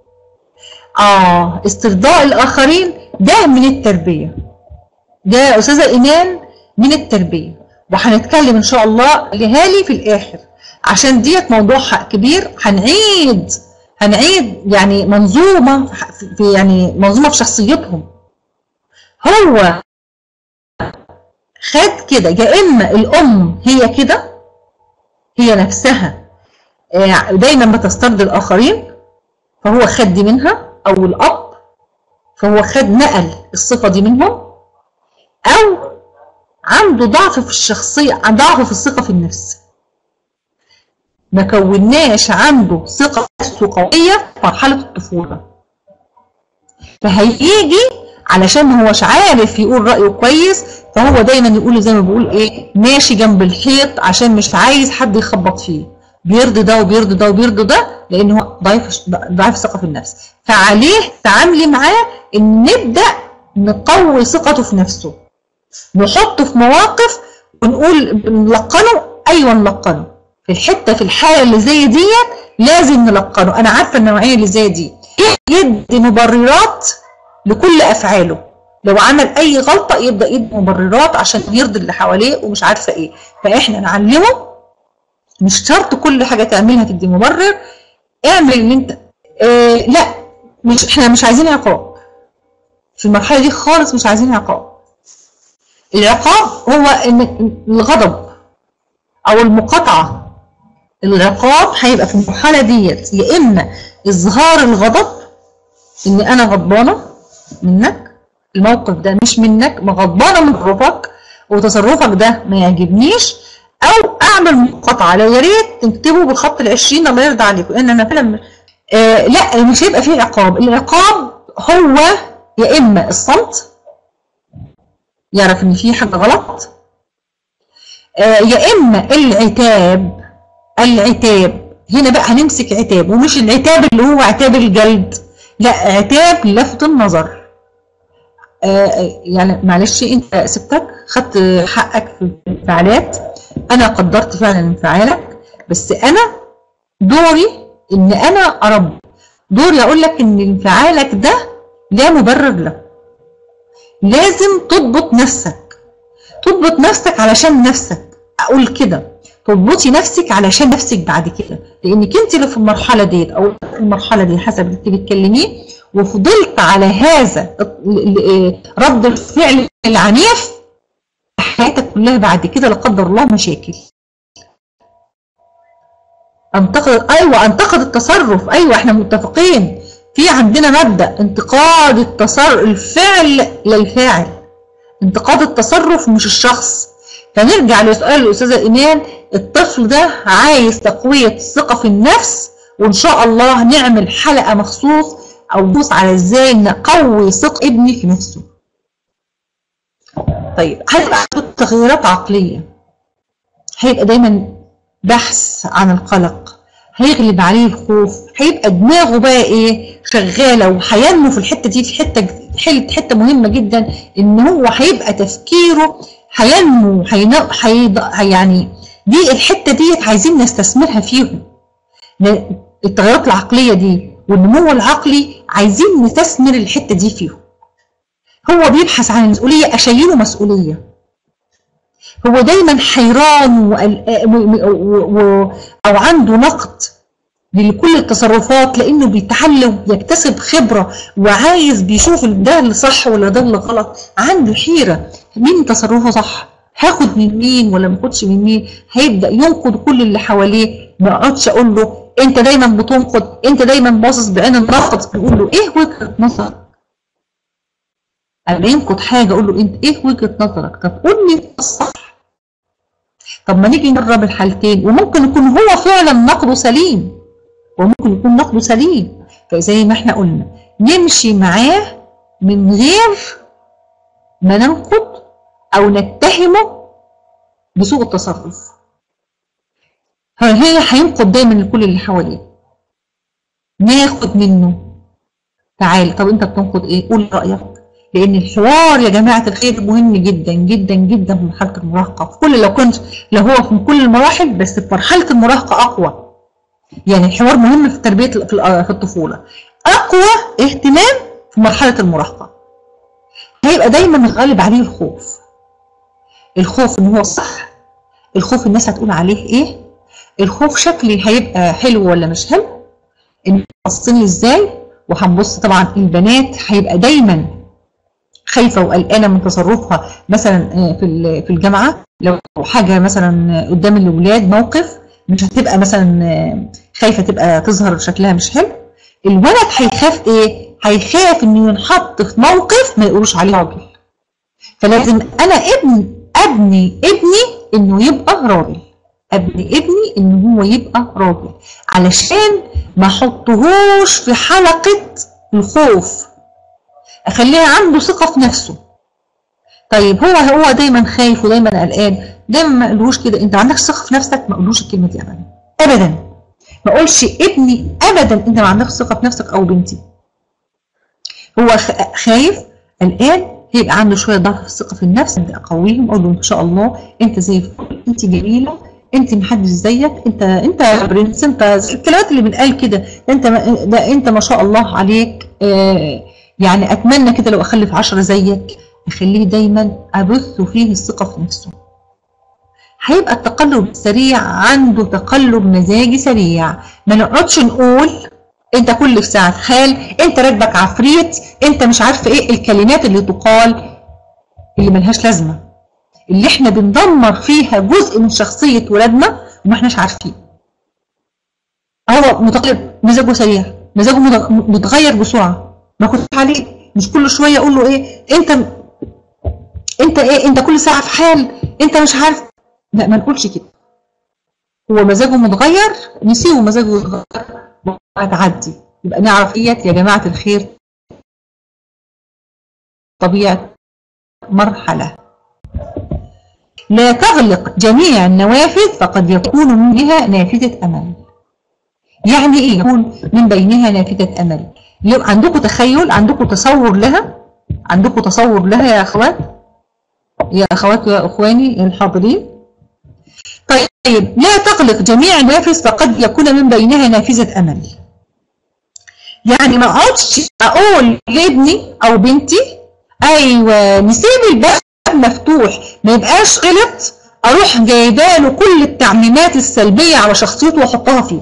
اه استرضاء الاخرين ده من التربيه ده استاذه ايمان من التربيه وهنتكلم ان شاء الله لهالي في الاخر عشان ديت موضوع كبير هنعيد هنعيد يعني منظومه في يعني منظومه في شخصيتهم هو خد كده يا اما الام هي كده هي نفسها دايما بتسترضي الاخرين فهو خد دي منها او الاب فهو خد نقل الصفه دي منهم او عنده ضعف في الشخصيه ضعف في الثقه في النفس ما كوناش عنده ثقه نفسه قويه في مرحله الطفوله فهيجي علشان ما هوش عارف يقول رايه كويس فهو دايما يقول زي ما بيقول ايه ماشي جنب الحيط عشان مش عايز حد يخبط فيه بيرضي ده وبيرضي ده وبيرضي ده لان هو ضعيف ضعيف ثقه في النفس فعليه تعاملي معاه ان نبدا نقوي ثقته في نفسه نحطه في مواقف ونقول نلقنه ايوه نلقنه في الحته في الحاله اللي زي ديت لازم نلقنه انا عارفه النوعيه اللي زي دي يدي مبررات لكل افعاله لو عمل اي غلطه يبدا يدي مبررات عشان يرضي اللي حواليه ومش عارفه ايه فاحنا نعلمه مش شرط كل حاجه تعملها تدي مبرر اعمل اللي انت اه لا مش احنا مش عايزين عقاب في المرحله دي خالص مش عايزين عقاب العقاب هو ان الغضب او المقاطعه العقاب هيبقى في المرحله ديت يا اما اظهار الغضب ان انا غضبانه منك الموقف ده مش منك ما غضبانه من تصرفك وتصرفك ده ما يعجبنيش او اعمل مقاطعه لو يا ريت تكتبوا بالخط ال20 الله يرضى عليكم لان انا فعلا آه لا مش هيبقى فيه عقاب العقاب هو يا اما الصمت يعرف ان في حاجه غلط آه يا اما العتاب العتاب هنا بقى هنمسك عتاب ومش العتاب اللي هو عتاب الجلد لا عتاب لفت النظر آه يعني معلش انت سبتك خدت حقك في الانفعالات انا قدرت فعلا انفعالك بس انا دوري ان انا اربي دوري اقول لك ان انفعالك ده لا مبرر له لازم تضبط نفسك تضبط نفسك علشان نفسك اقول كده تضبطي نفسك علشان نفسك بعد كده لانك انت اللي في المرحله ديت او في المرحله دي حسب اللي انت بتكلميه وفضلت على هذا رد الفعل العنيف حياتك كلها بعد كده لا قدر الله مشاكل انتقد ايوه انتقد التصرف ايوه احنا متفقين في عندنا مبدا انتقاد التصرف الفعل للفاعل انتقاد التصرف مش الشخص فنرجع لسؤال الاستاذه ايمان الطفل ده عايز تقويه الثقه في النفس وان شاء الله نعمل حلقه مخصوص او ندوس على ازاي نقوي ثقه ابني في نفسه طيب هيبقى عنده تغييرات عقليه هيبقى دايما بحث عن القلق هيغلب عليه الخوف هيبقى دماغه بقى ايه شغاله وهينمو في الحته دي في حته حته حته مهمه جدا ان هو هيبقى تفكيره هينمو هين- هيض- يعني دي الحته ديت عايزين نستثمرها فيهم ن- التغيرات العقليه دي والنمو العقلي عايزين نستثمر الحته دي فيهم هو بيبحث عن المسؤوليه اشيله مسؤوليه هو دايما حيران وقلق- و- و- و- او عنده نقد لكل التصرفات لانه بيتعلم يكتسب خبره وعايز بيشوف ده اللي صح ولا ده اللي غلط عنده حيره مين تصرفه صح هاخد من مين ولا ما اخدش من مين هيبدا ينقد كل اللي حواليه ما اقعدش اقول له انت دايما بتنقد انت دايما باصص بعين النقد بيقول له ايه وجهه نظرك اما ينقد حاجه اقول له انت ايه وجهه نظرك طب قول لي الصح طب ما نيجي نجرب الحالتين وممكن يكون هو فعلا نقده سليم وممكن يكون نقده سليم فزي ما احنا قلنا نمشي معاه من غير ما ننقد او نتهمه بسوء التصرف هي هينقد دايما لكل اللي حواليه ناخد منه تعال طب انت بتنقد ايه قول رايك لان الحوار يا جماعه الخير مهم جدا جدا جدا في مرحله المراهقه في كل لو كنت لو هو في كل المراحل بس في مرحله المراهقه اقوى يعني الحوار مهم في تربيه في الأ- في الطفوله اقوى اهتمام في مرحله المراهقه هيبقى دايما غالب عليه الخوف الخوف ان هو صح الخوف الناس هتقول عليه ايه الخوف شكلي هيبقى حلو ولا مش حلو ان باصين ازاي وهنبص طبعا البنات هيبقى دايما خايفه وقلقانه من تصرفها مثلا آه، في ال- في الجامعه لو حاجه مثلا قدام الاولاد موقف مش هتبقى مثلا آه، خايفه تبقى تظهر شكلها مش حلو الولد هيخاف ايه هيخاف انه ينحط في موقف ما يقولوش عليه راجل فلازم انا ابني ابني ابني انه يبقى راجل ابني ابني ان هو يبقى راجل علشان ما احطهوش في حلقه الخوف اخليه عنده ثقه في نفسه طيب هو هو دايما خايف ودايما قلقان دايما ما قالوش كده انت عندك ثقه في نفسك ما قولوش الكلمه دي ابدا ابدا ما اقولش ابني ابدا انت ما عندكش ثقه في نفسك او بنتي هو خ- خايف قلقان هيبقى عنده شويه ضعف في الثقه في النفس ابدا اقويهم اقول له ان شاء الله انت زي الفل انت جميله انت محدش زيك انت انت يا برنس انت الكلمات اللي بنقال كده ده انت ما- ده انت ما شاء الله عليك آه يعني اتمنى كده لو اخلف عشرة زيك اخليه دايما ابث فيه الثقه في نفسه هيبقى التقلب السريع عنده تقلب مزاجي سريع ما نقعدش نقول انت كل في ساعة حال انت راكبك عفريت انت مش عارفه ايه الكلمات اللي تقال اللي ملهاش لازمه اللي احنا بندمر فيها جزء من شخصيه ولادنا وما احناش عارفين هو متقلب مزاجه سريع مزاجه متغ- متغير بسرعه ما كنت عليه مش كل شويه اقول له ايه انت انت ايه انت كل ساعه في حال انت مش عارف لا ما نقولش كده هو مزاجه متغير نسيبه مزاجه يتغير وهتعدي يبقى نعرف ديت يا جماعه الخير طبيعه مرحله لا تغلق جميع النوافذ فقد يكون منها نافذه امل يعني ايه يكون من بينها نافذه امل لو عندكم تخيل عندكم تصور لها عندكم تصور لها يا اخوات يا اخوات ويا اخواني الحاضرين طيب لا تغلق جميع النافذ فقد يكون من بينها نافذة أمل يعني ما اقعدش اقول لابني او بنتي ايوه نسيب الباب مفتوح ما يبقاش غلط اروح جايباله كل التعميمات السلبيه على شخصيته واحطها فيه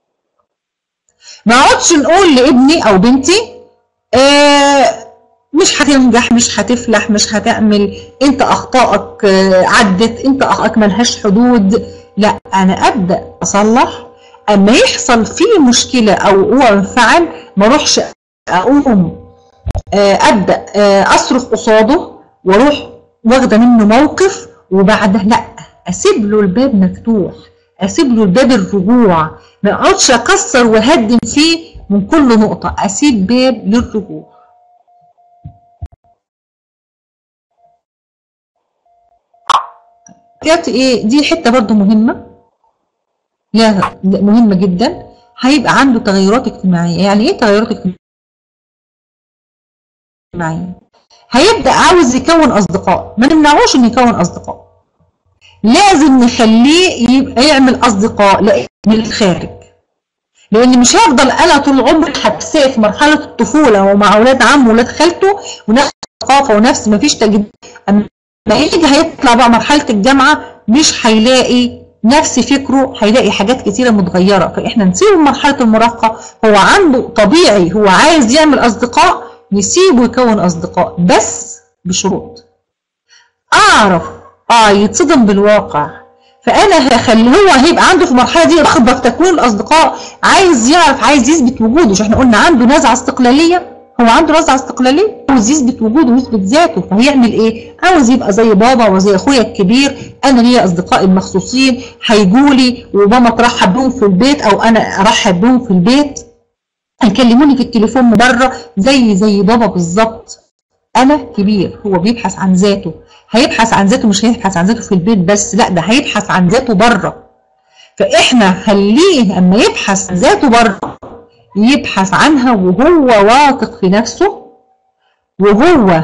ما اقعدش نقول لابني او بنتي آه مش هتنجح مش هتفلح مش هتعمل انت اخطائك آه، عدت انت اخطائك ملهاش حدود لا انا ابدا اصلح اما يحصل فيه مشكله او هو انفعل ما اروحش اقوم آه، ابدا آه، اصرخ قصاده واروح واخده منه موقف وبعدها لا اسيب له الباب مفتوح اسيب له الباب الرجوع ما اقعدش اكسر واهدم فيه من كل نقطه اسيب باب للرجوع كانت ايه دي حته برضو مهمه لا لا، مهمه جدا هيبقى عنده تغيرات اجتماعيه يعني ايه تغيرات اجتماعيه هيبدا عاوز يكون اصدقاء ما نمنعوش انه يكون اصدقاء لازم نخليه يبقى يعمل اصدقاء لا- من الخارج لان مش هفضل انا طول عمري حبساه في مرحله الطفوله ومع اولاد عمه واولاد خالته ونفس الثقافه ونفس ما فيش تجديد اما يجي هيطلع بقى مرحله الجامعه مش هيلاقي نفس فكره هيلاقي حاجات كتيره متغيره فاحنا نسيبه مرحله المراهقه هو عنده طبيعي هو عايز يعمل اصدقاء نسيبه يكون اصدقاء بس بشروط اعرف اه يتصدم بالواقع فانا هخلي هو هيبقى عنده في المرحله دي رغبه في تكوين الاصدقاء عايز يعرف عايز يثبت وجوده مش احنا قلنا عنده نزعه استقلاليه هو عنده نزعه استقلاليه عاوز يثبت وجوده ويثبت ذاته فهيعمل ايه عاوز يبقى زي بابا وزي اخويا الكبير انا ليا اصدقائي المخصوصين هيجوا لي وماما ترحب بهم في البيت او انا ارحب بهم في البيت هيكلموني في التليفون من بره زي زي بابا بالظبط انا كبير هو بيبحث عن ذاته هيبحث عن ذاته مش هيبحث عن ذاته في البيت بس لا ده هيبحث عن ذاته بره فاحنا خليه اما يبحث عن ذاته بره يبحث عنها وهو واثق في نفسه وهو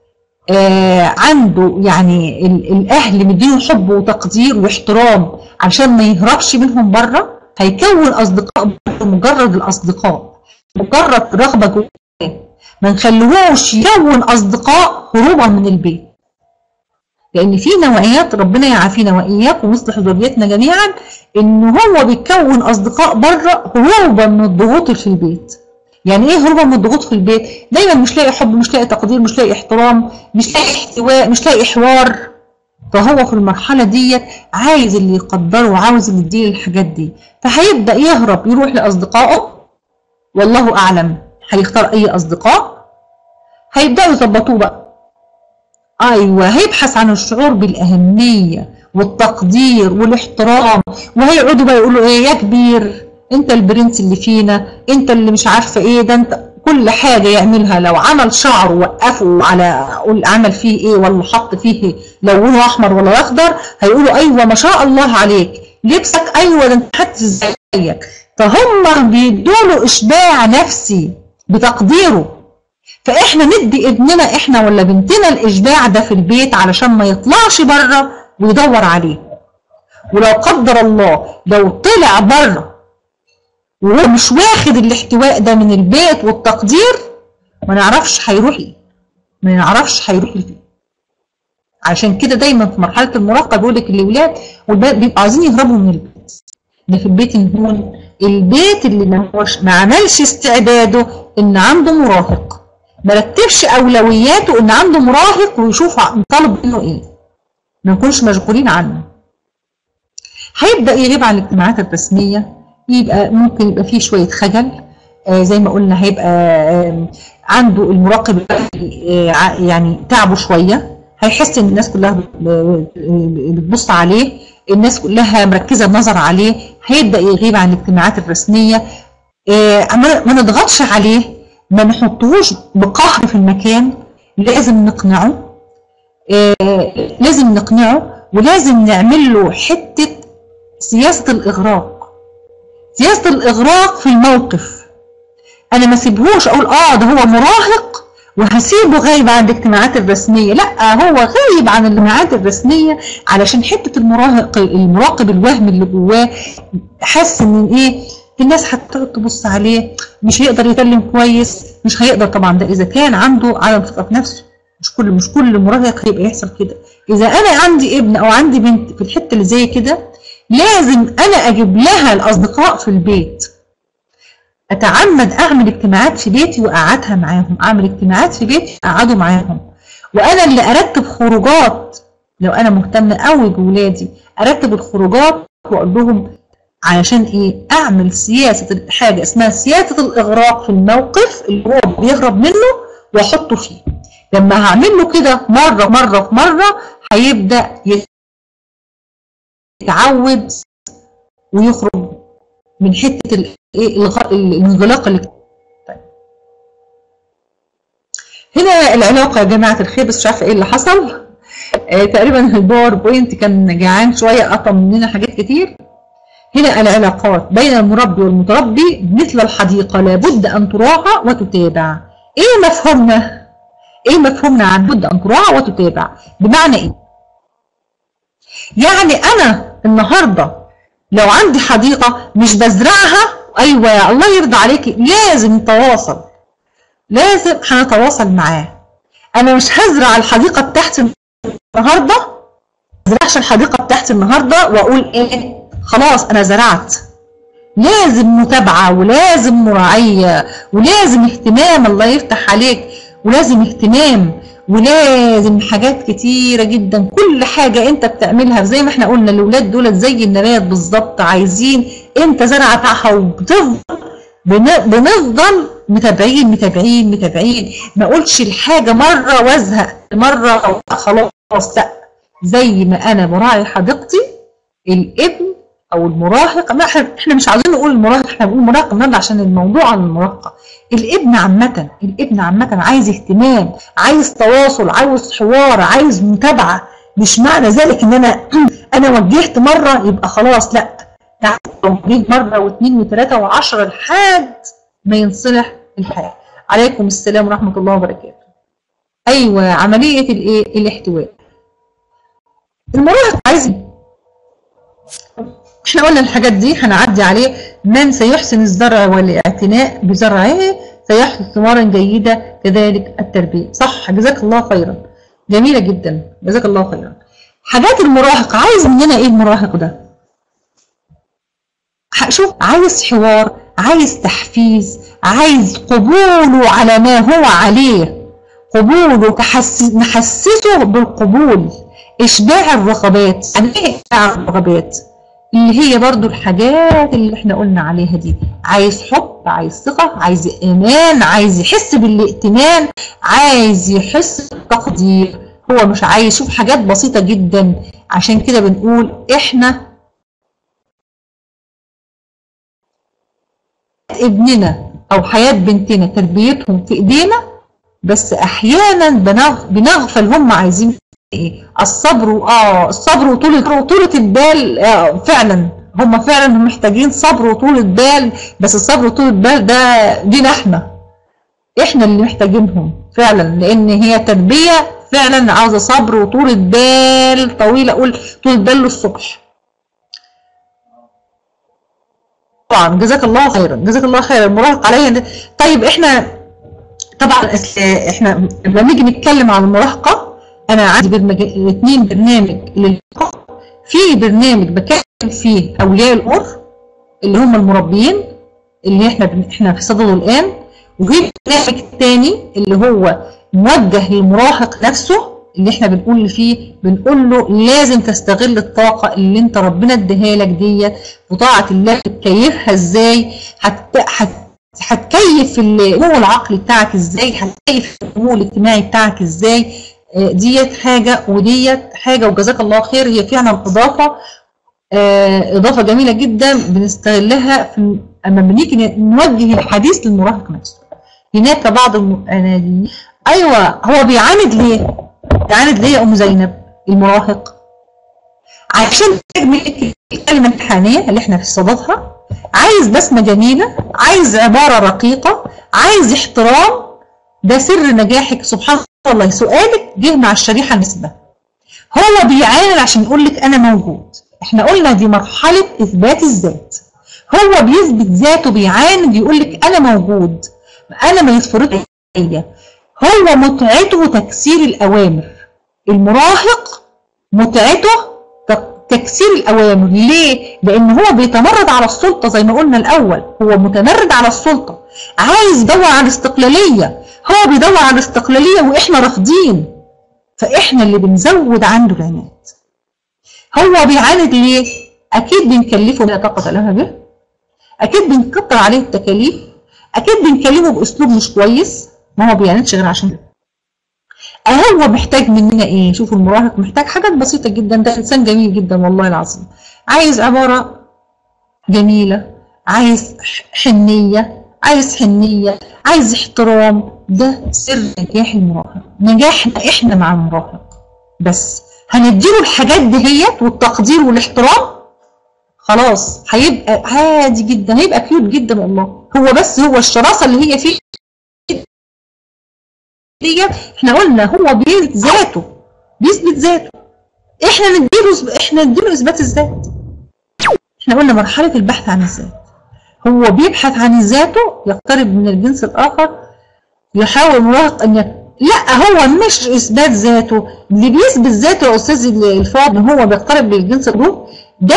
آه عنده يعني ال- الاهل مدينه حب وتقدير واحترام عشان ما يهربش منهم بره هيكون اصدقاء بره مجرد الاصدقاء مجرد رغبه جواه ما نخليهوش يكون اصدقاء هروبا من البيت لان في نوعيات ربنا يعافينا واياكم ويصلح ذريتنا جميعا ان هو بيكون اصدقاء بره هروبا من الضغوط اللي في البيت يعني ايه هروبا من الضغوط في البيت دايما مش لاقي حب مش لاقي تقدير مش لاقي احترام مش لاقي احتواء مش لاقي حوار فهو في المرحلة ديت عايز اللي يقدره وعاوز اللي يديه الحاجات دي فهيبدأ يهرب يروح لأصدقائه والله أعلم هيختار أي أصدقاء هيبدأوا يظبطوه بقى ايوه هيبحث عن الشعور بالاهميه والتقدير والاحترام وهيقعدوا بقى يقولوا ايه يا كبير انت البرنس اللي فينا انت اللي مش عارفه ايه ده انت كل حاجه يعملها لو عمل شعر وقفه على قول عمل فيه ايه ولا حط فيه لونه احمر ولا اخضر هيقولوا ايوه ما شاء الله عليك لبسك ايوه ده انت حد زيك فهم بيدوا له اشباع نفسي بتقديره فاحنا ندي ابننا احنا ولا بنتنا الاشباع ده في البيت علشان ما يطلعش بره ويدور عليه ولو قدر الله لو طلع بره وهو مش واخد الاحتواء ده من البيت والتقدير ما نعرفش هيروح ايه ما نعرفش هيروح لفين عشان كده دايما في مرحله المراهقه بيقول لك الاولاد والبنات بيبقوا عايزين يهربوا من البيت ده في البيت الهون البيت اللي ما هوش ما عملش استعداده ان عنده مراهق ما رتبش اولوياته ان عنده مراهق ويشوف طالب منه ايه ما نكونش مشغولين عنه هيبدا يغيب عن الاجتماعات الرسميه يبقى ممكن يبقى فيه شويه خجل آه زي ما قلنا هيبقى آه عنده المراقب آه يعني تعبه شويه هيحس ان الناس كلها بتبص عليه الناس كلها مركزه النظر عليه هيبدا يغيب عن الاجتماعات الرسميه ما نضغطش عليه ما نحطوش بقهر في المكان لازم نقنعه لازم نقنعه ولازم نعمل له حته سياسه الاغراق سياسه الاغراق في الموقف انا ما سيبهوش اقول اه ده هو مراهق وهسيبه غايب عن الاجتماعات الرسمية لا هو غايب عن الاجتماعات الرسمية علشان حتة المراهق المراقب الوهم اللي جواه حاسس ان ايه الناس هتقعد تبص عليه مش هيقدر يكلم كويس مش هيقدر طبعا ده اذا كان عنده عدم ثقة في نفسه مش كل مش كل مراهق هيبقى يحصل كده اذا انا عندي ابن او عندي بنت في الحتة اللي زي كده لازم انا اجيب لها الاصدقاء في البيت اتعمد اعمل اجتماعات في بيتي واقعدها معاهم اعمل اجتماعات في بيتي اقعدوا معاهم وانا اللي ارتب خروجات لو انا مهتمه قوي بولادي ارتب الخروجات واقول لهم علشان ايه اعمل سياسه حاجه اسمها سياسه الاغراق في الموقف اللي هو بيهرب منه واحطه فيه لما هعمل له كده مره مره في مره هيبدا يتعود ويخرج من حته الايه الانغلاق اللي طيب. هنا العلاقه يا جماعه الخير بس مش عارفه ايه اللي حصل آه تقريبا الباوربوينت كان جعان شويه قطم مننا حاجات كتير هنا العلاقات بين المربي والمتربي مثل الحديقه لابد ان تراعى وتتابع ايه مفهومنا ايه مفهومنا عن بد ان تراعى وتتابع بمعنى ايه يعني انا النهارده لو عندي حديقه مش بزرعها ايوه الله يرضى عليكي لازم نتواصل لازم هنتواصل معاه انا مش هزرع الحديقه بتاعتي النهارده ما ازرعش الحديقه بتاعتي النهارده واقول ايه خلاص انا زرعت لازم متابعه ولازم مراعيه ولازم اهتمام الله يفتح عليك ولازم اهتمام ولازم حاجات كتيرة جدا كل حاجة انت بتعملها زي ما احنا قلنا الاولاد دول زي النبات بالظبط عايزين انت زرعة بتاعها وبتفضل بنفضل متابعين متابعين متابعين ما اقولش الحاجة مرة وازهق مرة خلاص لا زي ما انا براعي حديقتي الابن او المراهق ما احنا مش عايزين نقول المراهق احنا بنقول المراهق النهارده عشان الموضوع عن المراهقه الابن عامه الابن عامه عايز اهتمام عايز تواصل عايز حوار عايز متابعه مش معنى ذلك ان انا انا وجهت مره يبقى خلاص لا يعني وجهت مره واثنين وثلاثه وعشرة لحد ما ينصلح الحياه عليكم السلام ورحمه الله وبركاته ايوه عمليه الايه الاحتواء المراهق عايز احنا قلنا الحاجات دي هنعدي عليه من سيحسن الزرع والاعتناء بزرعه سيحصل ثمارا جيدة كذلك التربية صح جزاك الله خيرا جميلة جدا جزاك الله خيرا حاجات المراهق عايز مننا ايه المراهق ده شوف عايز حوار عايز تحفيز عايز قبوله على ما هو عليه قبوله تحس... نحسسه بالقبول اشباع الرغبات يعني ايه اشباع الرغبات اللي هي برضو الحاجات اللي احنا قلنا عليها دي عايز حب عايز ثقة عايز ايمان عايز يحس بالائتمان عايز يحس بالتقدير هو مش عايز يشوف حاجات بسيطة جدا عشان كده بنقول احنا ابننا او حياة بنتنا تربيتهم في ايدينا بس احيانا بنغفل هم عايزين ايه الصبر اه الصبر وطولة وطولة البال آه فعلا هم فعلا محتاجين صبر وطولة بال بس الصبر وطولة بال ده دينا احنا احنا اللي محتاجينهم فعلا لان هي تربية فعلا عاوزة صبر وطولة بال طويلة اقول طولة بال للصبح طبعا جزاك الله خيرا جزاك الله خيرا المراهق عليا طيب احنا طبعا احنا لما نيجي نتكلم عن المراهقه انا عندي برنامج اثنين برنامج للقاء في برنامج بكلم فيه اولياء الامور اللي هم المربيين اللي احنا بن... احنا في صدده الان وفي برنامج تاني اللي هو موجه للمراهق نفسه اللي احنا بنقول فيه بنقول له لازم تستغل الطاقة اللي انت ربنا اديها لك ديت وطاعة الله تكيفها ازاي هت... هت... هتكيف النمو العقلي بتاعك ازاي هتكيف النمو الاجتماعي بتاعك ازاي ديت حاجة وديت حاجة وجزاك الله خير هي فعلا إضافة إضافة جميلة جدا بنستغلها في أما بنيجي نوجه الحديث للمراهق نفسه هناك بعض الم... أيوة هو بيعاند ليه؟ بيعاند ليه يا أم زينب المراهق؟ عشان تجمل الكلمة الامتحانية اللي احنا في صددها عايز بسمة جميلة عايز عبارة رقيقة عايز احترام ده سر نجاحك سبحان الله سؤالك جه مع الشريحة النسبة هو بيعاند عشان يقول لك أنا موجود احنا قلنا دي مرحلة إثبات الذات هو بيثبت ذاته بيعاند يقول لك أنا موجود أنا ما يتفرضش عليا هو متعته تكسير الأوامر المراهق متعته تكسير الأوامر ليه؟ لأن هو بيتمرد على السلطة زي ما قلنا الأول هو متمرد على السلطة عايز يدور على الاستقلالية هو بيدور على الاستقلالية وإحنا رافضين فإحنا اللي بنزود عنده العناد هو بيعاند ليه؟ اكيد بنكلفه ما لا طاقه لها به اكيد بنكتر عليه التكاليف اكيد بنكلمه باسلوب مش كويس ما هو بيعندش غير عشان كده هو محتاج مننا ايه شوفوا المراهق محتاج حاجات بسيطه جدا ده انسان جميل جدا والله العظيم عايز عباره جميله عايز حنيه عايز حنيه عايز احترام ده سر نجاح المراهق نجاحنا احنا مع المراهق بس هنديله الحاجات دهيت والتقدير والاحترام خلاص هيبقى عادي جدا هيبقى كيوت جدا والله هو بس هو الشراسه اللي هي فيه ديت احنا قلنا هو بيثبت ذاته بيثبت ذاته احنا نديله احنا نديله اثبات الذات احنا قلنا مرحله البحث عن الذات هو بيبحث عن ذاته يقترب من الجنس الاخر يحاول المراهق ان يك... لا هو مش اثبات ذاته اللي بيثبت ذاته يا استاذ الفاضل هو بيقترب للجنس الاخر ده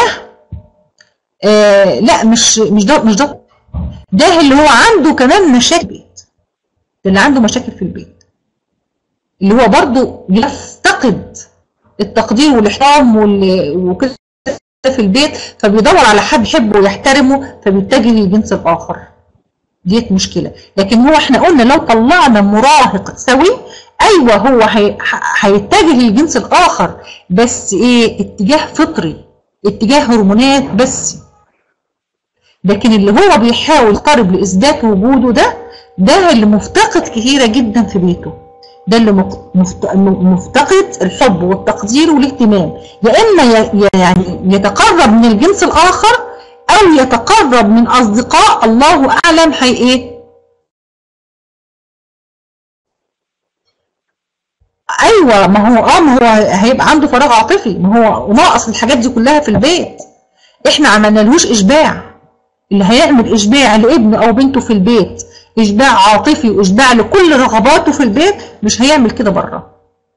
آه لا مش مش ده مش ده ده اللي هو عنده كمان مشاكل بيت اللي عنده مشاكل في البيت اللي هو برضه يفتقد التقدير والاحترام وكده في البيت فبيدور على حد يحبه ويحترمه فبيتجه للجنس الاخر ديت مشكله لكن هو احنا قلنا لو طلعنا مراهق سوي ايوه هو هيتجه للجنس الاخر بس ايه اتجاه فطري اتجاه هرمونات بس لكن اللي هو بيحاول يقترب لاثبات وجوده ده ده اللي مفتقد كثيره جدا في بيته ده اللي مفتقد الحب والتقدير والاهتمام يا اما يعني يتقرب من الجنس الاخر او يتقرب من اصدقاء الله اعلم هي ايه ايوه ما هو اه ما هو هيبقى عنده فراغ عاطفي ما هو ناقص الحاجات دي كلها في البيت احنا عملنا لهوش اشباع اللي هيعمل اشباع لابنه او بنته في البيت اشباع عاطفي واشباع لكل رغباته في البيت مش هيعمل كده بره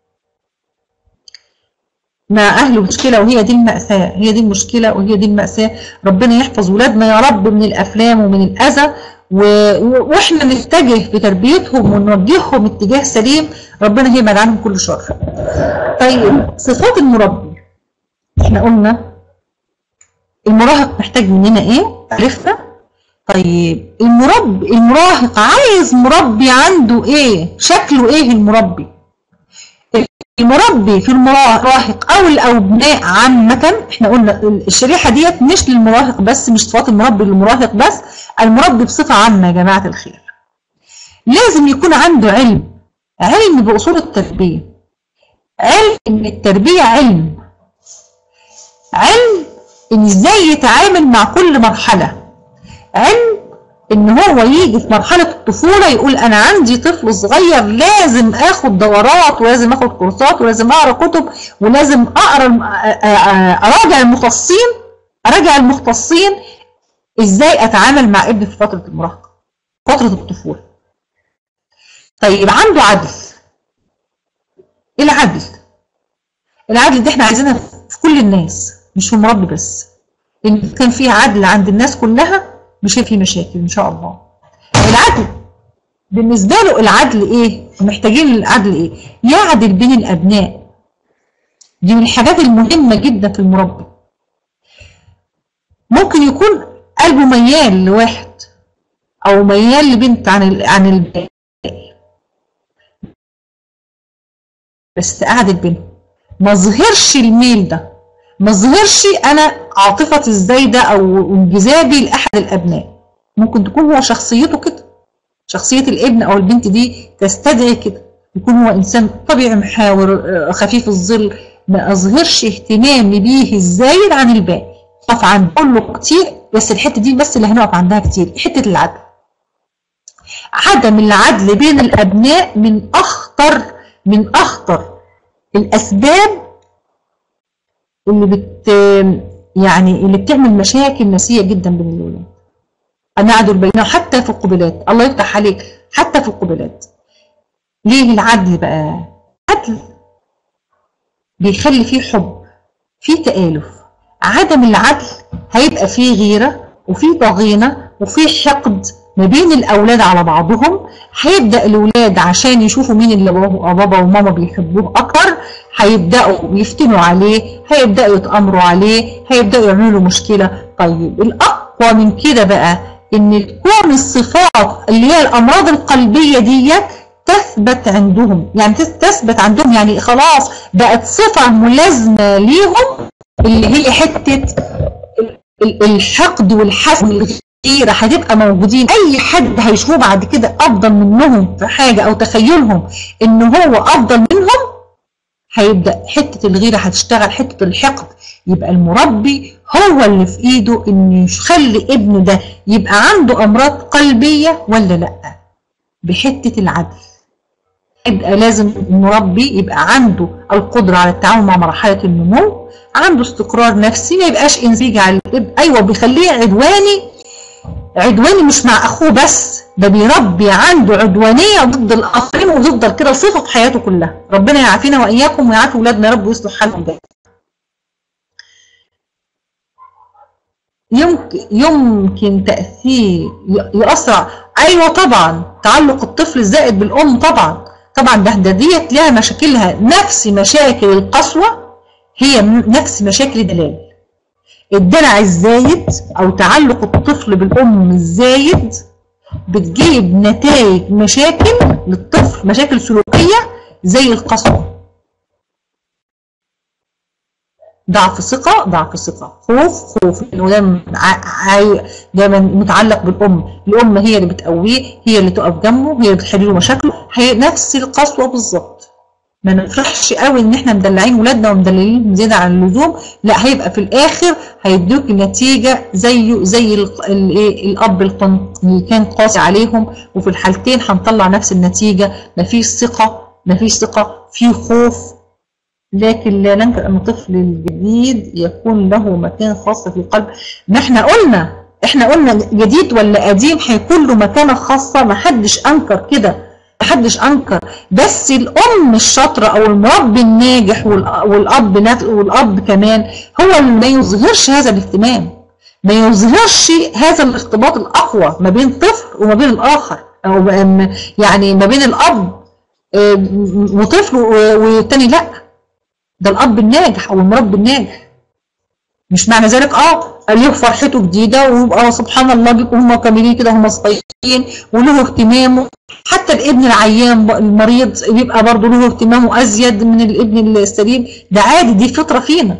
مع اهله مشكله وهي دي الماساه هي دي المشكله وهي دي الماساه ربنا يحفظ ولادنا يا رب من الافلام ومن الاذى و... واحنا نتجه في تربيتهم ونوجههم اتجاه سليم ربنا هيبعد عنهم كل شر طيب صفات المربي احنا قلنا المراهق محتاج مننا ايه عرفنا طيب المربي المراهق عايز مربي عنده ايه شكله ايه المربي المربي في المراهق او الابناء عامه احنا قلنا الشريحه ديت مش للمراهق بس مش صفات المربي للمراهق بس المربي بصفه عامه يا جماعه الخير لازم يكون عنده علم علم باصول التربيه علم ان التربيه علم علم ان ازاي يتعامل مع كل مرحله علم ان هو يجي في مرحله الطفوله يقول انا عندي طفل صغير لازم اخد دورات ولازم اخد كورسات ولازم اقرا كتب ولازم اقرا اراجع المختصين اراجع المختصين ازاي اتعامل مع ابني في فتره المراهقه فتره الطفوله طيب عنده عدل العدل العدل دي احنا عايزينها في كل الناس مش في المربي بس ان كان فيه عدل عند الناس كلها مش في مشاكل ان شاء الله العدل بالنسبه له العدل ايه محتاجين العدل ايه يعدل بين الابناء دي من الحاجات المهمه جدا في المربي ممكن يكون قلبه ميال لواحد او ميال لبنت عن عن الباقي بس اعدل بينهم ما ظهرش الميل ده ما ظهرش انا عاطفتي الزايده او انجذابي لاحد الابناء ممكن تكون هو شخصيته كده شخصيه الابن او البنت دي تستدعي كده يكون هو انسان طبيعي محاور خفيف الظل ما اظهرش اهتمامي بيه الزايد عن الباقي اقف عند كله كتير بس الحته دي بس اللي هنقف عندها كتير حته العدل عدم العدل بين الابناء من اخطر من اخطر الاسباب اللي بت يعني اللي بتعمل مشاكل نفسيه جدا بين الاولاد انا اعدل بينهم حتى في القبلات الله يفتح عليك حتى في القبلات ليه العدل بقى عدل بيخلي فيه حب فيه تآلف عدم العدل هيبقى فيه غيرة وفيه ضغينة وفيه حقد ما بين الاولاد على بعضهم هيبدا الاولاد عشان يشوفوا مين اللي بابا بابا وماما بيحبوه اكتر هيبداوا يفتنوا عليه هيبداوا يتامروا عليه هيبداوا يعملوا مشكله طيب الاقوى من كده بقى ان تكون الصفات اللي هي الامراض القلبيه ديت تثبت عندهم يعني تثبت عندهم يعني خلاص بقت صفه ملازمه ليهم اللي هي حته الحقد والحسد والغيره هتبقى موجودين اي حد هيشوفوه بعد كده افضل منهم في حاجه او تخيلهم ان هو افضل منهم هيبدا حته الغيره هتشتغل حته الحقد يبقى المربي هو اللي في ايده انه يخلي ابنه ده يبقى عنده امراض قلبيه ولا لا بحته العدل يبقى لازم المربي يبقى عنده القدرة على التعامل مع مرحلة النمو عنده استقرار نفسي ما يبقاش انزيج على الابن ايوه بيخليه عدواني عدواني مش مع اخوه بس ده بيربي عنده عدوانية ضد الاخرين وتفضل كده صفة في حياته كلها ربنا يعافينا واياكم ويعافي اولادنا يا رب ويصلح حالهم ده يمكن يمكن تأثير يؤثر ايوه طبعا تعلق الطفل الزائد بالام طبعا طبعا ده ده ديت لها مشاكلها نفس مشاكل القسوة هي نفس مشاكل الدلال الدلع الزايد او تعلق الطفل بالام الزايد بتجيب نتائج مشاكل للطفل مشاكل سلوكية زي القسوة ضعف ثقة ضعف ثقة خوف خوف لأنه دايما دايما متعلق بالأم الأم هي اللي بتقويه هي اللي تقف جنبه هي اللي بتحل له مشاكله هي نفس القسوة بالظبط ما نفرحش قوي ان احنا مدلعين ولادنا ومدللين زيادة عن اللزوم لا هيبقى في الاخر هيدوك نتيجة زيه زي الايه الاب اللي كان قاسي عليهم وفي الحالتين هنطلع نفس النتيجة مفيش ثقة مفيش ثقة في خوف لكن لا ننكر أن الطفل الجديد يكون له مكان خاص في القلب ما احنا قلنا احنا قلنا جديد ولا قديم هيكون له مكانة خاصة ما حدش أنكر كده ما حدش أنكر بس الأم الشاطرة أو المربي الناجح والأب والأب كمان هو اللي ما يظهرش هذا الاهتمام ما يظهرش هذا الارتباط الأقوى ما بين طفل وما بين الآخر أو يعني ما بين الأب وطفل والتاني لأ ده الاب الناجح او المربي الناجح مش معنى ذلك اه ليه فرحته جديده ويبقى سبحان الله بيبقوا هم كاملين كده هم صغيرين وله اهتمامه حتى الابن العيان المريض بيبقى برضه له اهتمامه ازيد من الابن السليم ده عادي دي فطره فينا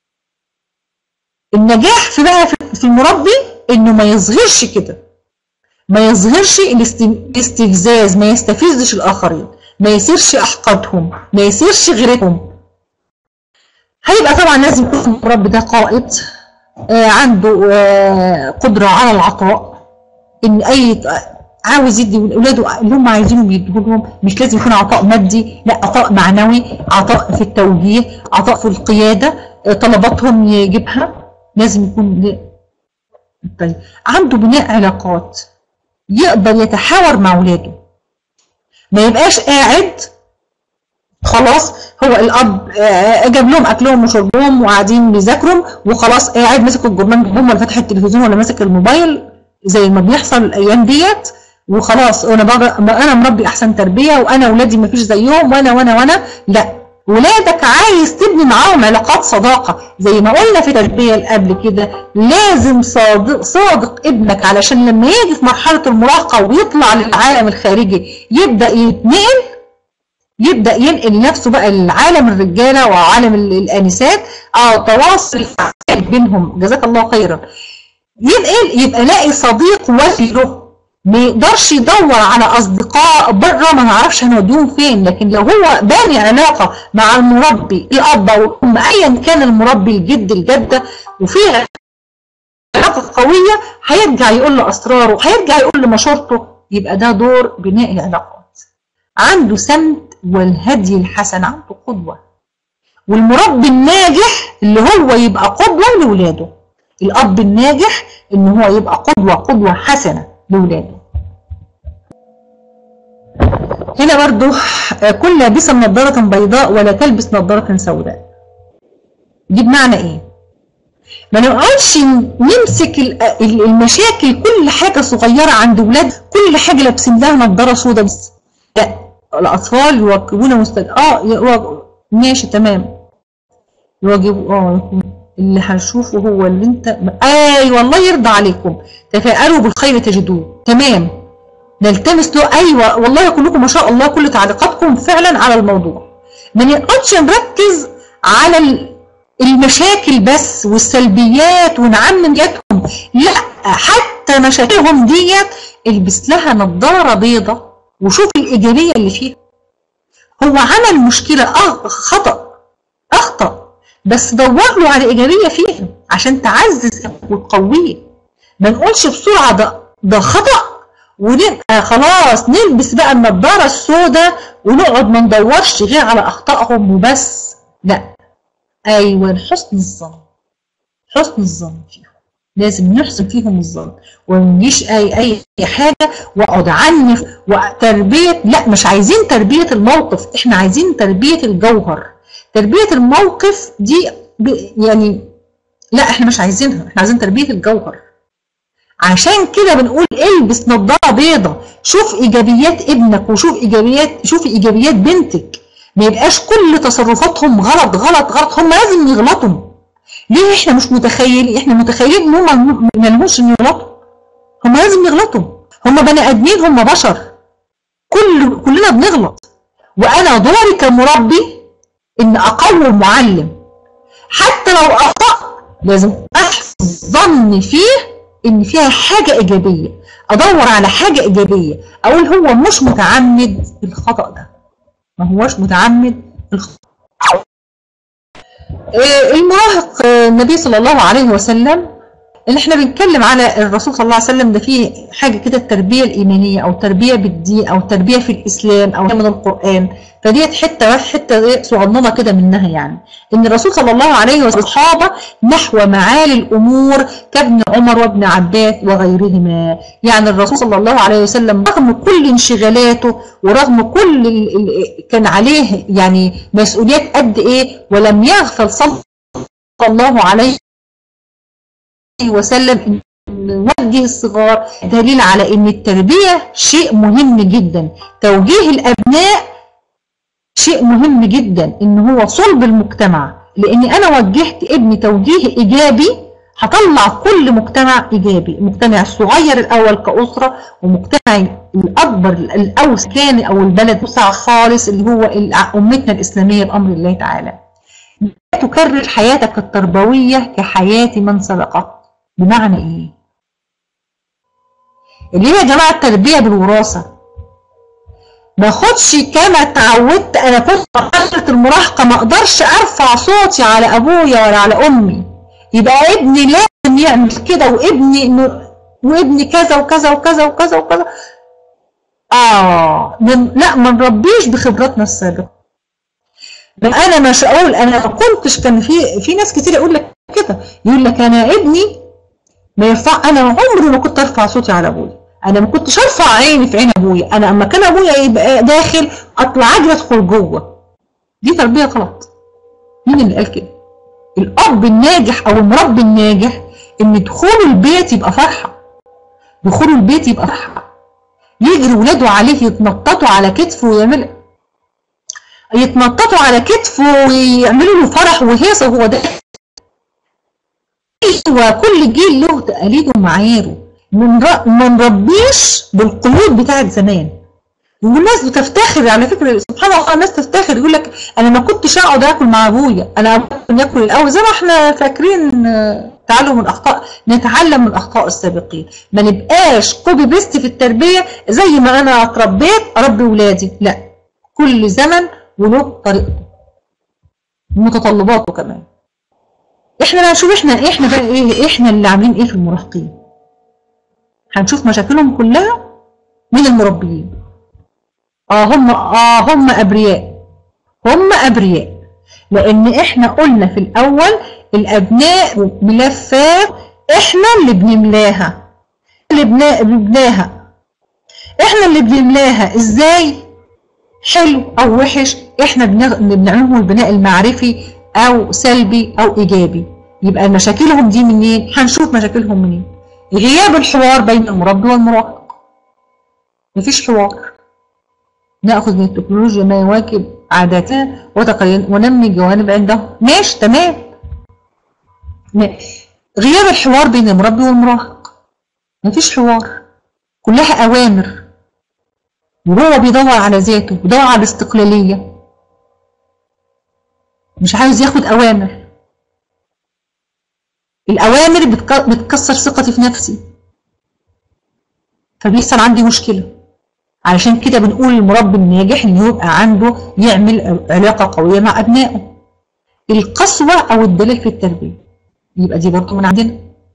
النجاح في بقى في المربي انه ما يظهرش كده ما يظهرش الاستفزاز ما يستفزش الاخرين ما يصيرش احقادهم ما يصيرش غيرتهم هيبقى طبعا لازم يكون المربي ده قائد آه عنده آه قدرة على العطاء ان اي عاوز يدي اولاده اللي هم عايزينه بيديه لهم مش لازم يكون عطاء مادي لا عطاء معنوي عطاء في التوجيه عطاء في القيادة آه طلباتهم يجيبها لازم يكون طيب عنده بناء علاقات يقدر يتحاور مع اولاده ما يبقاش قاعد خلاص هو الاب جاب لهم اكلهم وشربهم وقاعدين بيذاكروا وخلاص قاعد ماسك الجورنال جنبهم ولا فاتح التلفزيون ولا ماسك الموبايل زي ما بيحصل الايام ديت وخلاص انا بقى انا مربي احسن تربيه وانا اولادي ما فيش زيهم وانا وانا وانا لا ولادك عايز تبني معاهم علاقات صداقه زي ما قلنا في التربيه اللي قبل كده لازم صادق صادق ابنك علشان لما يجي في مرحله المراهقه ويطلع للعالم الخارجي يبدا يتنقل يبدا ينقل نفسه بقى لعالم الرجاله وعالم الانسات اه تواصل بينهم جزاك الله خيرا ينقل يبقى لاقي صديق وفي له ما يقدرش يدور على اصدقاء بره ما نعرفش هنوديهم فين لكن لو هو باني علاقه مع المربي الاب او الام ايا كان المربي الجد الجده وفي علاقه قويه هيرجع يقول له اسراره هيرجع يقول له مشورته يبقى ده دور بناء العلاقات عنده سمت والهدي الحسن عنده قدوة والمربي الناجح اللي هو يبقى قدوة لولاده الأب الناجح إن هو يبقى قدوة قدوة حسنة لولاده هنا برضو كل لابسة نظارة بيضاء ولا تلبس نظارة سوداء دي بمعنى ايه ما نقعدش نمسك ال- ال- المشاكل كل حاجه صغيره عند ولاد كل حاجه لابسين لها نضاره سودا بس لا الاطفال يواكبون مستج اه يوا- ماشي تمام يواجبوا اه اللي هنشوفه هو اللي انت اي والله يرضى عليكم تفاءلوا بالخير تجدوه تمام نلتمس له ايوه والله كلكم ما شاء الله كل تعليقاتكم فعلا على الموضوع ما نقعدش نركز على ال- المشاكل بس والسلبيات ونعمم جاتهم لا حتى مشاكلهم ديت البس لها نظاره بيضة وشوف الايجابيه اللي فيها هو عمل مشكله اه خطا اخطا بس دور له على ايجابيه فيها عشان تعزز وتقويه ما نقولش بسرعه ده ده خطا ونبقى خلاص نلبس بقى النضاره السوداء ونقعد ما ندورش غير على اخطائهم وبس لا ايوه حسن الظن حسن الظن فيهم لازم نحسن فيهم الظن وما نجيش اي اي حاجه واقعد عنف وتربيه لا مش عايزين تربيه الموقف احنا عايزين تربيه الجوهر تربيه الموقف دي ب- يعني لا احنا مش عايزينها احنا عايزين تربيه الجوهر عشان كده بنقول البس نظاره بيضة شوف ايجابيات ابنك وشوف ايجابيات شوف ايجابيات بنتك ما يبقاش كل تصرفاتهم غلط غلط غلط هم لازم يغلطوا ليه احنا مش متخيلين احنا متخيلين ان هم ما لهمش ان يغلطوا هم لازم يغلطوا هم بني ادمين هم بشر كل كلنا بنغلط وانا دوري كمربي ان اقوي المعلم حتى لو اخطا لازم احفظ ظني فيه ان فيها حاجه ايجابيه ادور على حاجه ايجابيه اقول هو مش متعمد الخطا ده ما هوش متعمد الخطا آه، المراهق آه، النبي صلى الله عليه وسلم اللي احنا بنتكلم على الرسول صلى الله عليه وسلم ده فيه حاجه كده التربيه الايمانيه او تربيه بالدين او تربيه في الاسلام او من القران فديت حته حته إيه صغننه كده منها يعني ان الرسول صلى الله عليه وسلم الصحابه نحو معالي الامور كابن عمر وابن عباس وغيرهما يعني الرسول صلى الله عليه وسلم رغم كل انشغالاته ورغم كل ال- ال- كان عليه يعني مسؤوليات قد ايه ولم يغفل صلى الله عليه وسلم إن نوجه الصغار دليل على ان التربيه شيء مهم جدا توجيه الابناء شيء مهم جدا ان هو صلب المجتمع لاني انا وجهت ابني توجيه ايجابي هطلع كل مجتمع ايجابي المجتمع الصغير الاول كاسره ومجتمع الاكبر الاوسع كان او البلد وسع خالص اللي هو الع- امتنا الاسلاميه بامر الله تعالى لا تكرر حياتك التربويه كحياه من سبقك بمعنى ايه اللي هي يا جماعه التربيه بالوراثه ما اخدش كما اتعودت انا كنت في مرحله المراهقه ما اقدرش ارفع صوتي على ابويا ولا على امي يبقى ابني لازم يعمل كده وابني انه وابني كذا وكذا وكذا وكذا وكذا اه من لا ما نربيش بخبراتنا السابقه بل انا مش اقول انا ما كنتش كان في في ناس كتير يقول لك كده يقول لك انا ابني ما يرفع انا عمري ما كنت ارفع صوتي على ابويا انا ما كنتش ارفع عيني في عين ابويا انا اما كان ابويا يبقى داخل اطلع اجري ادخل جوه دي تربيه غلط مين اللي قال كده الاب الناجح او المربي الناجح ان دخول البيت يبقى فرحه دخول البيت يبقى فرحه يجري ولاده عليه يتنططوا على كتفه ويعمل يتنططوا على كتفه ويعملوا له فرح وهيصه وهو ده ايوه كل جيل له تقاليده ومعاييره من ر- ما نربيش بالقيود بتاعت زمان والناس بتفتخر على فكره سبحان الله الناس تفتخر يقول لك انا ما كنتش اقعد اكل مع ابويا انا ابويا كان ياكل الاول زي ما احنا فاكرين آه، تعلم من الاخطاء نتعلم من اخطاء السابقين ما نبقاش كوبي بيست في التربيه زي ما انا اتربيت اربي ولادي لا كل زمن وله طريقته متطلباته كمان احنا بقى شوف احنا احنا بقى ايه احنا اللي عاملين ايه في المراهقين هنشوف مشاكلهم كلها من المربيين اه هم اه هم ابرياء هم ابرياء لان احنا قلنا في الاول الابناء ملفات احنا اللي بنملاها اللي بنا- بنبناها احنا اللي بنملاها ازاي حلو او وحش احنا بنغ- بنعمله البناء المعرفي او سلبي او ايجابي يبقى مشاكلهم دي منين هنشوف مشاكلهم منين غياب الحوار بين المربي والمراهق مفيش حوار ناخذ من التكنولوجيا ما يواكب عاداتنا وتقاليدنا وننمي جوانب عندهم ماشي تمام ماشي. غياب الحوار بين المربي والمراهق مفيش حوار كلها اوامر وهو بيدور على ذاته بيدور على الاستقلاليه مش عاوز ياخد اوامر الاوامر بتك- بتكسر ثقتي في نفسي فبيحصل عندي مشكله علشان كده بنقول المربي الناجح ان يبقى عنده يعمل علاقه قويه مع ابنائه القسوه او الدلال في التربيه يبقى دي برضه من عندنا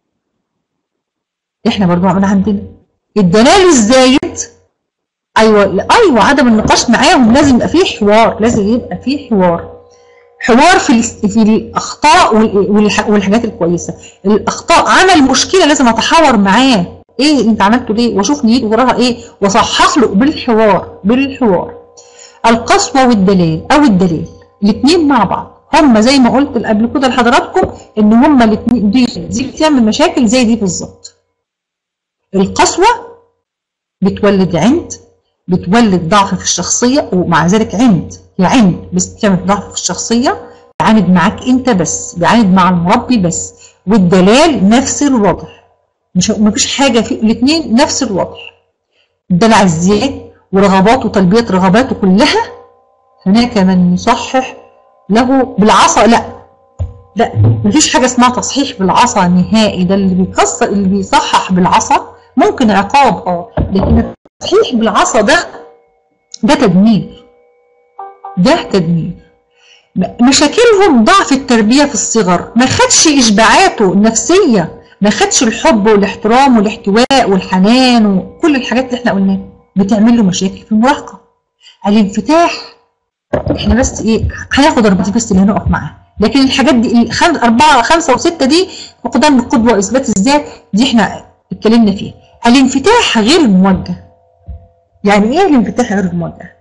احنا برضه من عندنا الدلال الزايد ايوه لا، ايوه عدم النقاش معاهم لازم يبقى فيه حوار لازم يبقى فيه حوار حوار في الاس- في الاخطاء وال- والح- والحاجات الكويسه الاخطاء عمل مشكله لازم اتحاور معاه ايه انت عملته ليه واشوف نيته وراها ايه واصحح له بالحوار بالحوار القسوه والدلال او الدليل الاثنين مع بعض هم زي ما قلت قبل كده لحضراتكم ان هم الاثنين دي دي بتعمل مشاكل زي دي بالظبط القسوه بتولد عند بتولد ضعف في الشخصيه ومع ذلك عند هي عند بس بتعمل ضعف في الشخصيه بيعاند معاك انت بس بيعاند مع المربي بس والدلال نفس الوضع مش مفيش حاجه في الاثنين نفس الوضع الدلع الزياد ورغباته وتلبيه رغباته كلها هناك من يصحح له بالعصا لا لا مفيش حاجه اسمها تصحيح بالعصا نهائي ده اللي بيكسر اللي بيصحح بالعصا ممكن عقاب اه لكن التصحيح بالعصا ده ده تدمير ده تدمير م- مشاكلهم ضعف التربيه في الصغر ما خدش اشباعاته النفسيه ما خدش الحب والاحترام والاحتواء والحنان وكل الحاجات اللي احنا قلناها بتعمل له مشاكل في المراهقه الانفتاح احنا بس ايه هناخد اربعه بس اللي هنقف معاها لكن الحاجات دي الخم... أربعة خمسة وستة دي فقدان القدوة وإثبات الذات دي احنا اتكلمنا فيها الانفتاح غير الموجه يعني ايه الانفتاح غير الموجه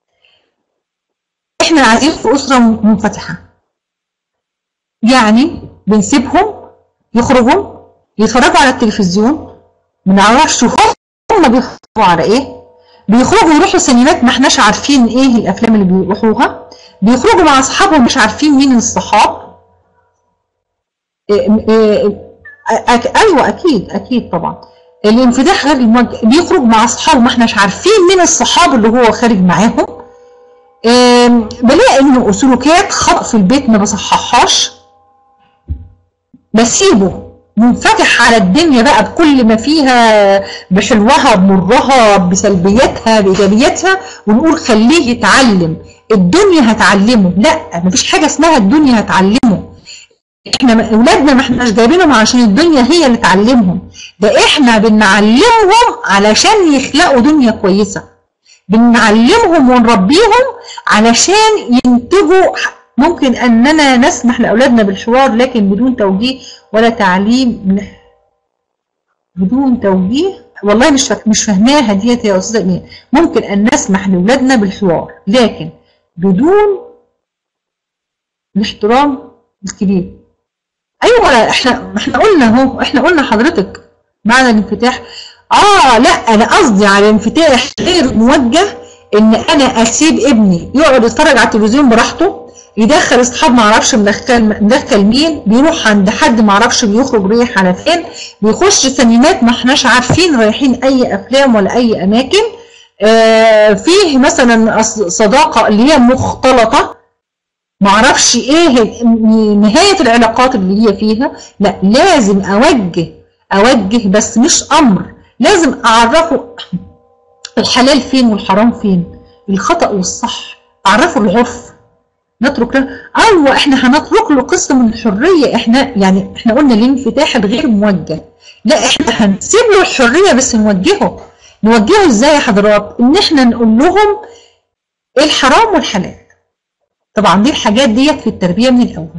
احنا عايزين في أسرة منفتحة يعني بنسيبهم يخرجوا يتفرجوا على التلفزيون ما نعرفش هم بيتفرجوا على ايه بيخرجوا يروحوا سينمات ما احناش عارفين ايه الافلام اللي بيروحوها بيخرجوا مع اصحابهم مش عارفين مين الصحاب إيه إيه أك... ايوه اكيد اكيد طبعا الانفتاح غير الموجه بيخرج مع اصحابه ما احناش عارفين مين الصحاب اللي هو خارج معاهم إيه بلاقي ان سلوكيات خطأ في البيت ما بصححهاش بسيبه منفتح على الدنيا بقى بكل ما فيها بحلوها بمرها بسلبياتها بايجابياتها ونقول خليه يتعلم الدنيا هتعلمه لا مفيش حاجه اسمها الدنيا هتعلمه احنا اولادنا ما احناش جايبينهم عشان الدنيا هي اللي تعلمهم ده احنا بنعلمهم علشان يخلقوا دنيا كويسه بنعلمهم ونربيهم علشان ينتجوا ممكن اننا نسمح لاولادنا بالحوار لكن بدون توجيه ولا تعليم بدون توجيه والله مش فك... مش فاهماها ديت يا استاذه ايمان ممكن ان نسمح لاولادنا بالحوار لكن بدون الاحترام الكبير ايوه احنا احنا قلنا اهو احنا قلنا حضرتك معنى الانفتاح اه لا انا قصدي على انفتاح غير موجه ان انا اسيب ابني يقعد يتفرج على التلفزيون براحته يدخل اصحاب ما اعرفش مدخل مدخل مين بيروح عند حد ما اعرفش بيخرج رايح على فين بيخش سينمات ما احناش عارفين رايحين اي افلام ولا اي اماكن آه فيه مثلا صداقه اللي هي مختلطه ما اعرفش ايه نهايه العلاقات اللي هي فيها لا لازم اوجه اوجه بس مش امر لازم اعرفه الحلال فين والحرام فين الخطا والصح اعرفه العرف نترك له ايوه احنا هنترك له قسم من الحريه احنا يعني احنا قلنا الانفتاح الغير موجه لا احنا هنسيب له الحريه بس نوجهه نوجهه ازاي يا حضرات ان احنا نقول لهم ايه الحرام والحلال طبعا دي الحاجات ديت في التربيه من الاول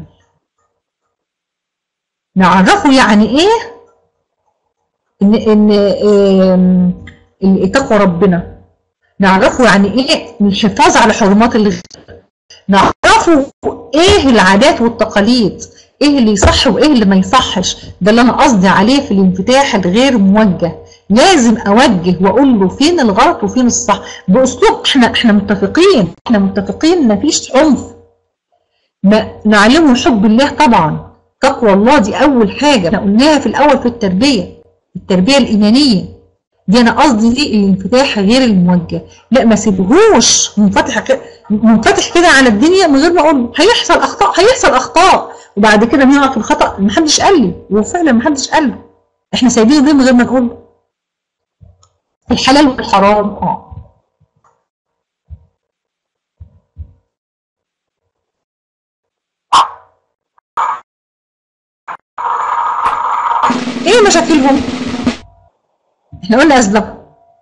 نعرفه يعني ايه ان ان إيه تقوى ربنا نعرفه يعني ايه الحفاظ على حرمات الغير نعرفه ايه العادات والتقاليد ايه اللي يصح وايه اللي ما يصحش ده اللي انا قصدي عليه في الانفتاح الغير موجه لازم اوجه واقول له فين الغلط وفين الصح باسلوب احنا احنا متفقين احنا متفقين مفيش عنف ما نعلمه حب الله طبعا تقوى الله دي اول حاجه احنا قلناها في الاول في التربيه التربيه الايمانيه دي انا قصدي دي الانفتاح غير الموجه لا ما سيبهوش منفتح ك- منفتح كده على الدنيا من غير ما اقول له. هيحصل اخطاء هيحصل اخطاء وبعد كده بيقع في الخطا محدش قال لي وفعلا محدش قال له احنا سايبينه ليه من غير ما نقول له الحلال والحرام اه ايه مشاكلهم احنا قلنا اسبابهم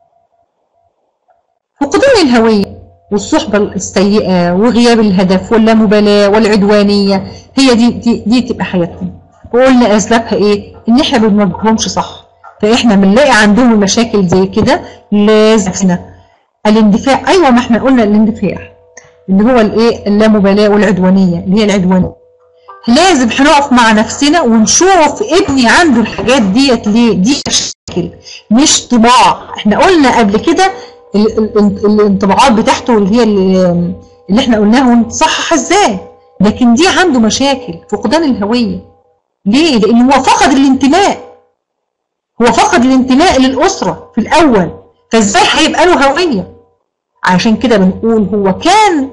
فقدان الهوية والصحبة السيئة وغياب الهدف واللامبالاة والعدوانية هي دي دي, دي تبقى حياتهم وقلنا اسبابها ايه ان احنا ما بنواجههمش صح فاحنا بنلاقي عندهم مشاكل زي كده لازم الاندفاع ايوه ما احنا قلنا الاندفاع اللي هو الايه اللامبالاه والعدوانيه اللي هي العدوانيه لازم هنقف مع نفسنا ونشوف ابني عنده الحاجات ديت ليه دي مشاكل مش طباع احنا قلنا قبل كده ال- ال- الانطباعات بتاعته اللي هي اللي, اللي احنا قلناها ونصحح ازاي لكن دي عنده مشاكل فقدان الهويه ليه لان هو فقد الانتماء هو فقد الانتماء للأسرة في الأول فإزاي هيبقى له هوية عشان كده بنقول هو كان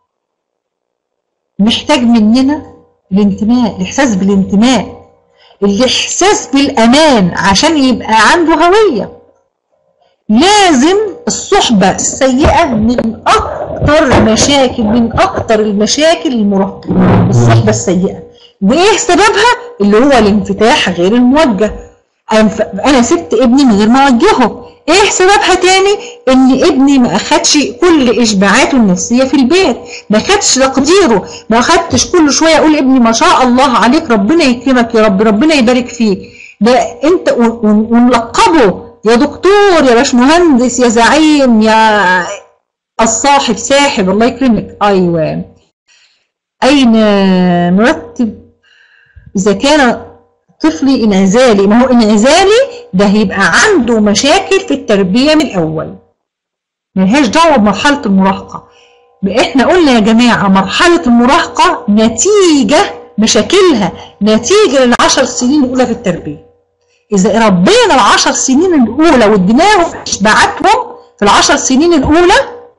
محتاج مننا الانتماء الإحساس بالانتماء الإحساس بالأمان عشان يبقى عنده هوية لازم الصحبة السيئة من أكتر مشاكل من أكتر المشاكل المراهقة الصحبة السيئة وإيه سببها اللي هو الانفتاح غير الموجه أنا- انا سبت ابني من غير ما اوجهه ايه سببها تاني ان ابني ما اخدش كل اشباعاته النفسيه في البيت ما خدش تقديره ما خدتش كل شويه اقول ابني ما شاء الله عليك ربنا يكرمك يا رب ربنا يبارك فيك ده انت ون- ون- ونلقبه يا دكتور يا باشمهندس يا زعيم يا الصاحب ساحب الله يكرمك ايوه اين مرتب اذا كان طفلي انعزالي ما هو انعزالي ده هيبقى عنده مشاكل في التربية من الأول ملهاش دعوة بمرحلة المراهقة احنا قلنا يا جماعة مرحلة المراهقة نتيجة مشاكلها نتيجة للعشر سنين الأولى في التربية إذا ربينا العشر سنين الأولى واديناهم إشباعاتهم في العشر سنين الأولى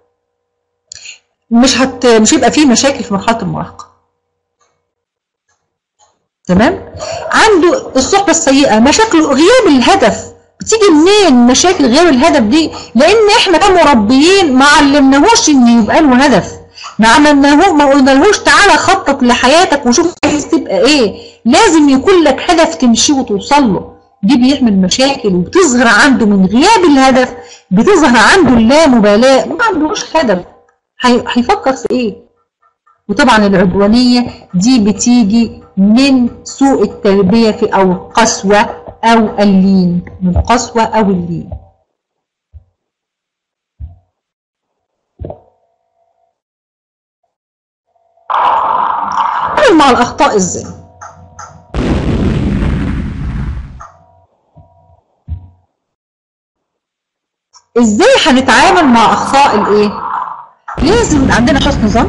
مش هت مش هيبقى فيه مشاكل في مرحلة المراهقة تمام عنده الصحبة السيئة مشاكل غياب الهدف بتيجي منين مشاكل غياب الهدف دي لان احنا كمربيين ما علمناهوش ان يبقى له هدف ما عملناه ما قلنالهوش تعالى خطط لحياتك وشوف عايز تبقى ايه لازم يكون لك هدف تمشي وتوصل له دي بيعمل مشاكل وبتظهر عنده من غياب الهدف بتظهر عنده اللامبالاة ما عندهوش هدف هي- هيفكر في ايه وطبعا العدوانية دي بتيجي من سوء التربية في أو القسوة أو اللين من القسوة أو اللين نتعامل مع الأخطاء إزاي؟ إزاي هنتعامل مع أخطاء الإيه؟ لازم يبقى عندنا حسن ظن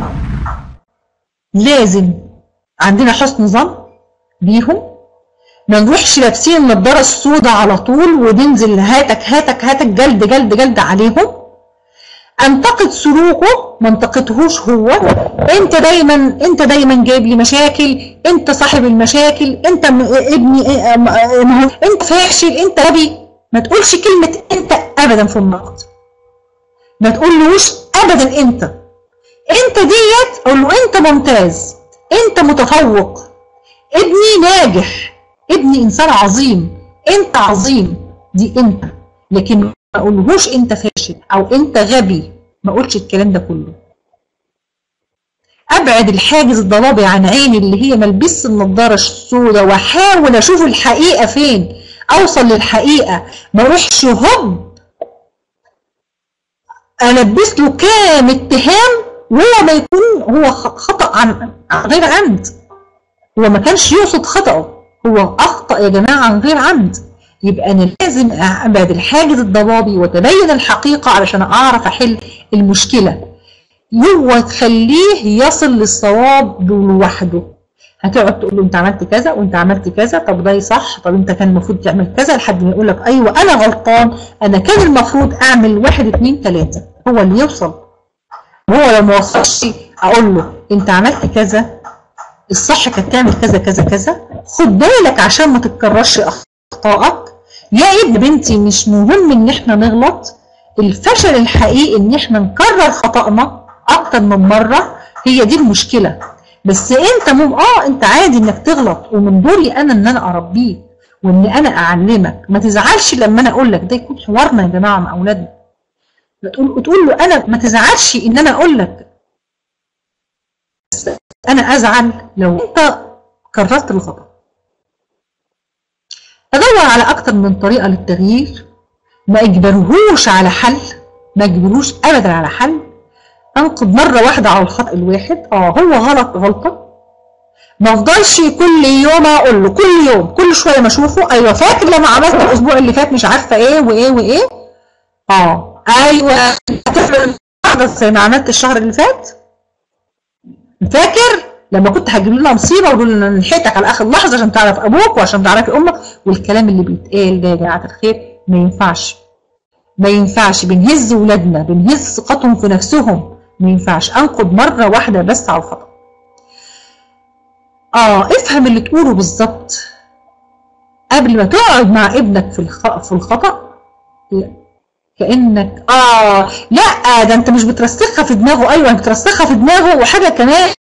لازم عندنا حسن ظن بيهم ما نروحش لابسين النضاره السوداء على طول وننزل هاتك هاتك هاتك جلد جلد جلد عليهم انتقد سلوكه ما انتقدهوش هو انت دايما انت دايما جايب لي مشاكل انت صاحب المشاكل انت م- ابني اه- اه- ما هو انت فاشل انت غبي ما تقولش كلمه انت ابدا في النقد ما تقولوش ابدا انت انت ديت اقول له انت ممتاز انت متفوق ابني ناجح ابني انسان عظيم انت عظيم دي انت لكن ما اقولهوش انت فاشل او انت غبي ما اقولش الكلام ده كله ابعد الحاجز الضبابي عن عيني اللي هي ملبس النضاره السوداء واحاول اشوف الحقيقه فين اوصل للحقيقه ما اروحش هوب البس له كام اتهام وهو ما يكون هو خ- خطا عن عن غير عمد هو ما كانش يقصد خطأه هو أخطأ يا جماعة عن غير عمد يبقى أنا لازم أبعد الحاجز الضبابي وتبين الحقيقة علشان أعرف أحل المشكلة هو تخليه يصل للصواب لوحده هتقعد تقول له انت عملت كذا وانت عملت كذا طب ده صح طب انت كان المفروض تعمل كذا لحد ما يقول لك ايوه انا غلطان انا كان المفروض اعمل واحد اتنين تلاته هو اللي يوصل هو لو ما وصلش اقول له انت عملت كذا الصح كانت تعمل كذا كذا كذا خد بالك عشان ما تتكررش اخطائك يا ابن بنتي مش مهم ان احنا نغلط الفشل الحقيقي ان احنا نكرر خطأنا اكتر من مره هي دي المشكله بس انت مم اه انت عادي انك تغلط ومن دوري انا ان انا اربيك وان انا اعلمك ما تزعلش لما انا اقول لك ده يكون حوارنا يا جماعه مع اولادنا تقول تقول له انا ما تزعلش ان انا اقول لك بس انا ازعل لو انت كررت الخطا ادور على اكتر من طريقه للتغيير ما اجبرهوش على حل ما اجبرهوش ابدا على حل انقد مره واحده على الخطا الواحد اه هو غلط غلطه ما افضلش كل يوم اقول له كل يوم كل شويه ما اشوفه ايوه فاكر لما عملت الاسبوع اللي فات مش عارفه ايه وايه وايه اه ايوه هتعمل واحده زي ما عملت الشهر اللي فات فاكر لما كنت هجيب لنا مصيبه وقول لنا نلحقتك على اخر لحظه عشان تعرف ابوك وعشان تعرفي امك والكلام اللي بيتقال ده يا جماعه الخير ما ينفعش ما ينفعش بنهز ولادنا بنهز ثقتهم في نفسهم ما ينفعش انقد مره واحده بس على الخطا اه افهم اللي تقوله بالظبط قبل ما تقعد مع ابنك في الخ... في الخطا كانك اه لا ده انت مش بترسخها في دماغه ايوه انت بترسخها في دماغه وحاجه كمان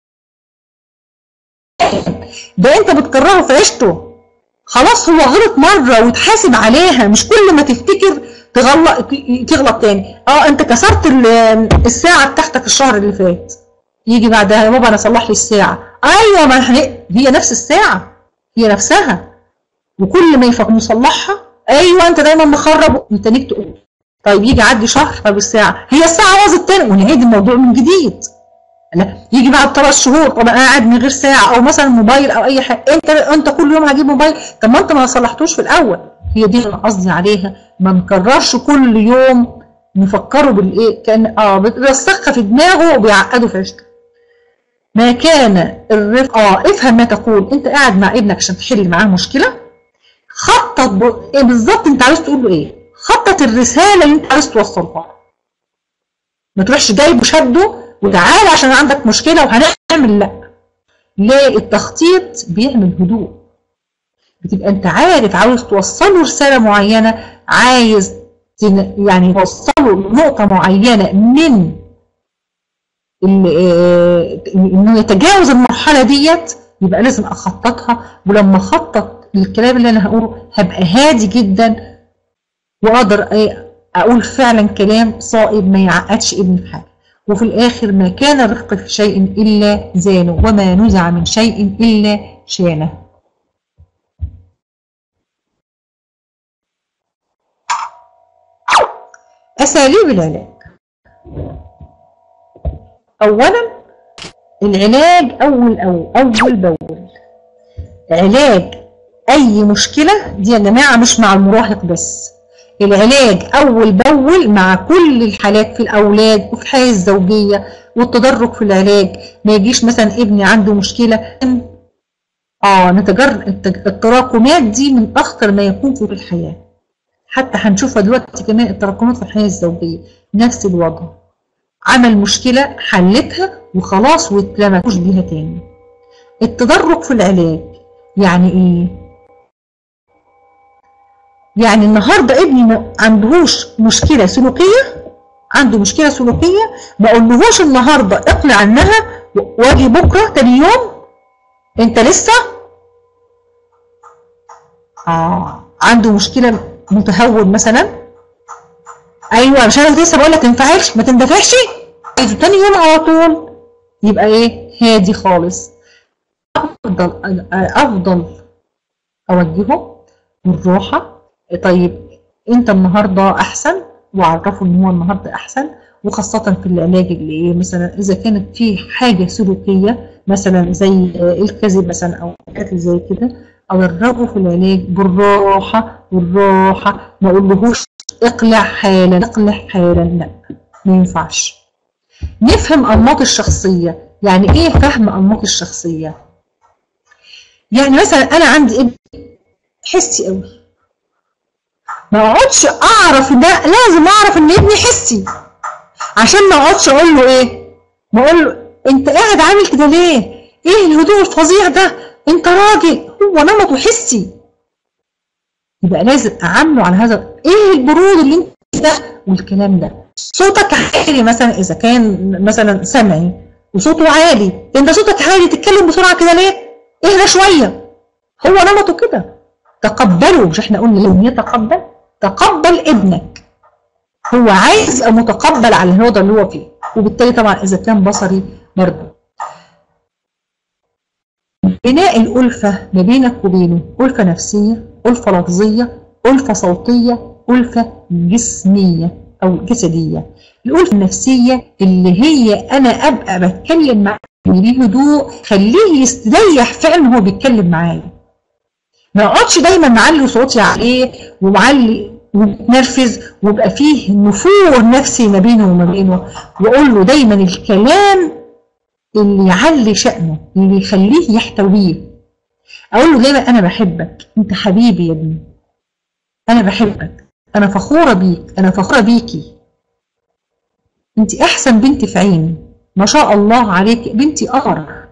ده انت بتكرهه في عيشته خلاص هو غلط مره وتحاسب عليها مش كل ما تفتكر تغلط تغلط تاني اه انت كسرت الساعه بتاعتك الشهر اللي فات يجي بعدها يا بابا انا صلح لي الساعه ايوه ما احنا هي نفس الساعه هي نفسها وكل ما يفكر نصلحها ايوه انت دايما مخرب انت ليك تقول طيب يجي يعدي شهر طب الساعه هي الساعه باظت تاني ونعيد الموضوع من جديد لا يجي بعد ثلاث شهور طب انا قاعد من غير ساعه او مثلا موبايل او اي حاجه انت انت كل يوم هجيب موبايل طب ما انت ما صلحتوش في الاول هي دي اللي قصدي عليها ما نكررش كل يوم نفكره بالايه كان اه بيرسخها في دماغه وبيعقده في عيشته ما كان الرفق اه افهم ما تقول انت قاعد مع ابنك عشان تحل معاه مشكله خطط ب... ايه بالظبط انت عايز تقول له ايه خطط الرساله اللي انت عايز توصلها ما تروحش جايبه شده وتعالى عشان عندك مشكله وهنعمل لا ليه التخطيط بيعمل هدوء بتبقى انت عارف عاوز توصله رساله معينه عايز يعني توصله لنقطه معينه من انه يتجاوز المرحله ديت يبقى لازم اخططها ولما اخطط الكلام اللي انا هقوله هبقى هادي جدا واقدر اقول فعلا كلام صائب ما يعقدش ابني في حاجه وفي الاخر ما كان الرفق في شيء الا زانه وما نزع من شيء الا شانه اساليب العلاج اولا العلاج اول او اول باول علاج اي مشكله دي يا جماعه مش مع المراهق بس العلاج اول باول مع كل الحالات في الاولاد وفي الحياه الزوجيه والتدرج في العلاج ما يجيش مثلا ابني عنده مشكله اه نتجر التراكمات دي من اخطر ما يكون في الحياه حتى هنشوفها دلوقتي كمان التراكمات في الحياه الزوجيه نفس الوضع عمل مشكله حلتها وخلاص واتلمتوش بيها تاني التدرج في العلاج يعني ايه يعني النهارده ابني ما عندهوش مشكله سلوكيه عنده مشكله سلوكيه ما اقولهوش النهارده اقلع عنها واجي بكره تاني يوم انت لسه اه عنده مشكله متهور مثلا ايوه مش انا لسه بقول لك تنفعلش ما تندفعش تاني يوم على طول يبقى ايه هادي خالص افضل افضل اوجهه بالراحه طيب انت النهارده احسن واعرفه ان هو النهارده احسن وخاصة في العلاج اللي ايه مثلا اذا كانت في حاجة سلوكية مثلا زي الكذب مثلا او حاجات زي كده ادربه في العلاج بالراحه بالراحه ما اقولهوش اقلع حالا اقلع حالا لا ما ينفعش نفهم انماط الشخصيه يعني ايه فهم انماط الشخصيه يعني مثلا انا عندي ابن حسي قوي ما اقعدش اعرف ده لازم اعرف ان ابني حسي عشان ما اقعدش اقول له ايه ما اقول له انت قاعد عامل كده ليه ايه الهدوء الفظيع ده انت راجل هو نمطه حسي يبقى لازم اعامله على هذا ايه البرود اللي انت ده والكلام ده صوتك عالي مثلا اذا كان مثلا سمعي وصوته عالي انت صوتك عالي تتكلم بسرعه كده ليه اهدى شويه هو نمطه كده تقبله مش احنا قلنا لو يتقبل تقبل ابنك هو عايز يبقى متقبل على الوضع اللي هو فيه وبالتالي طبعا اذا كان بصري برضه بناء الألفة ما بينك وبينه ألفة نفسية ألفة لفظية ألفة صوتية ألفة جسمية أو جسدية الألفة النفسية اللي هي أنا أبقى بتكلم معاه بهدوء خليه يستريح فعلا هو بيتكلم معايا ما اقعدش دايما معلي صوتي عليه ومعلي ومتنرفز ويبقى فيه نفور نفسي ما بينه وما بينه واقول له دايما الكلام اللي يعلي شأنه اللي يخليه يحتويه اقول له دايما انا بحبك انت حبيبي يا ابني انا بحبك انا فخوره بيك انا فخوره بيكي انت احسن بنت في عيني ما شاء الله عليك بنتي قمر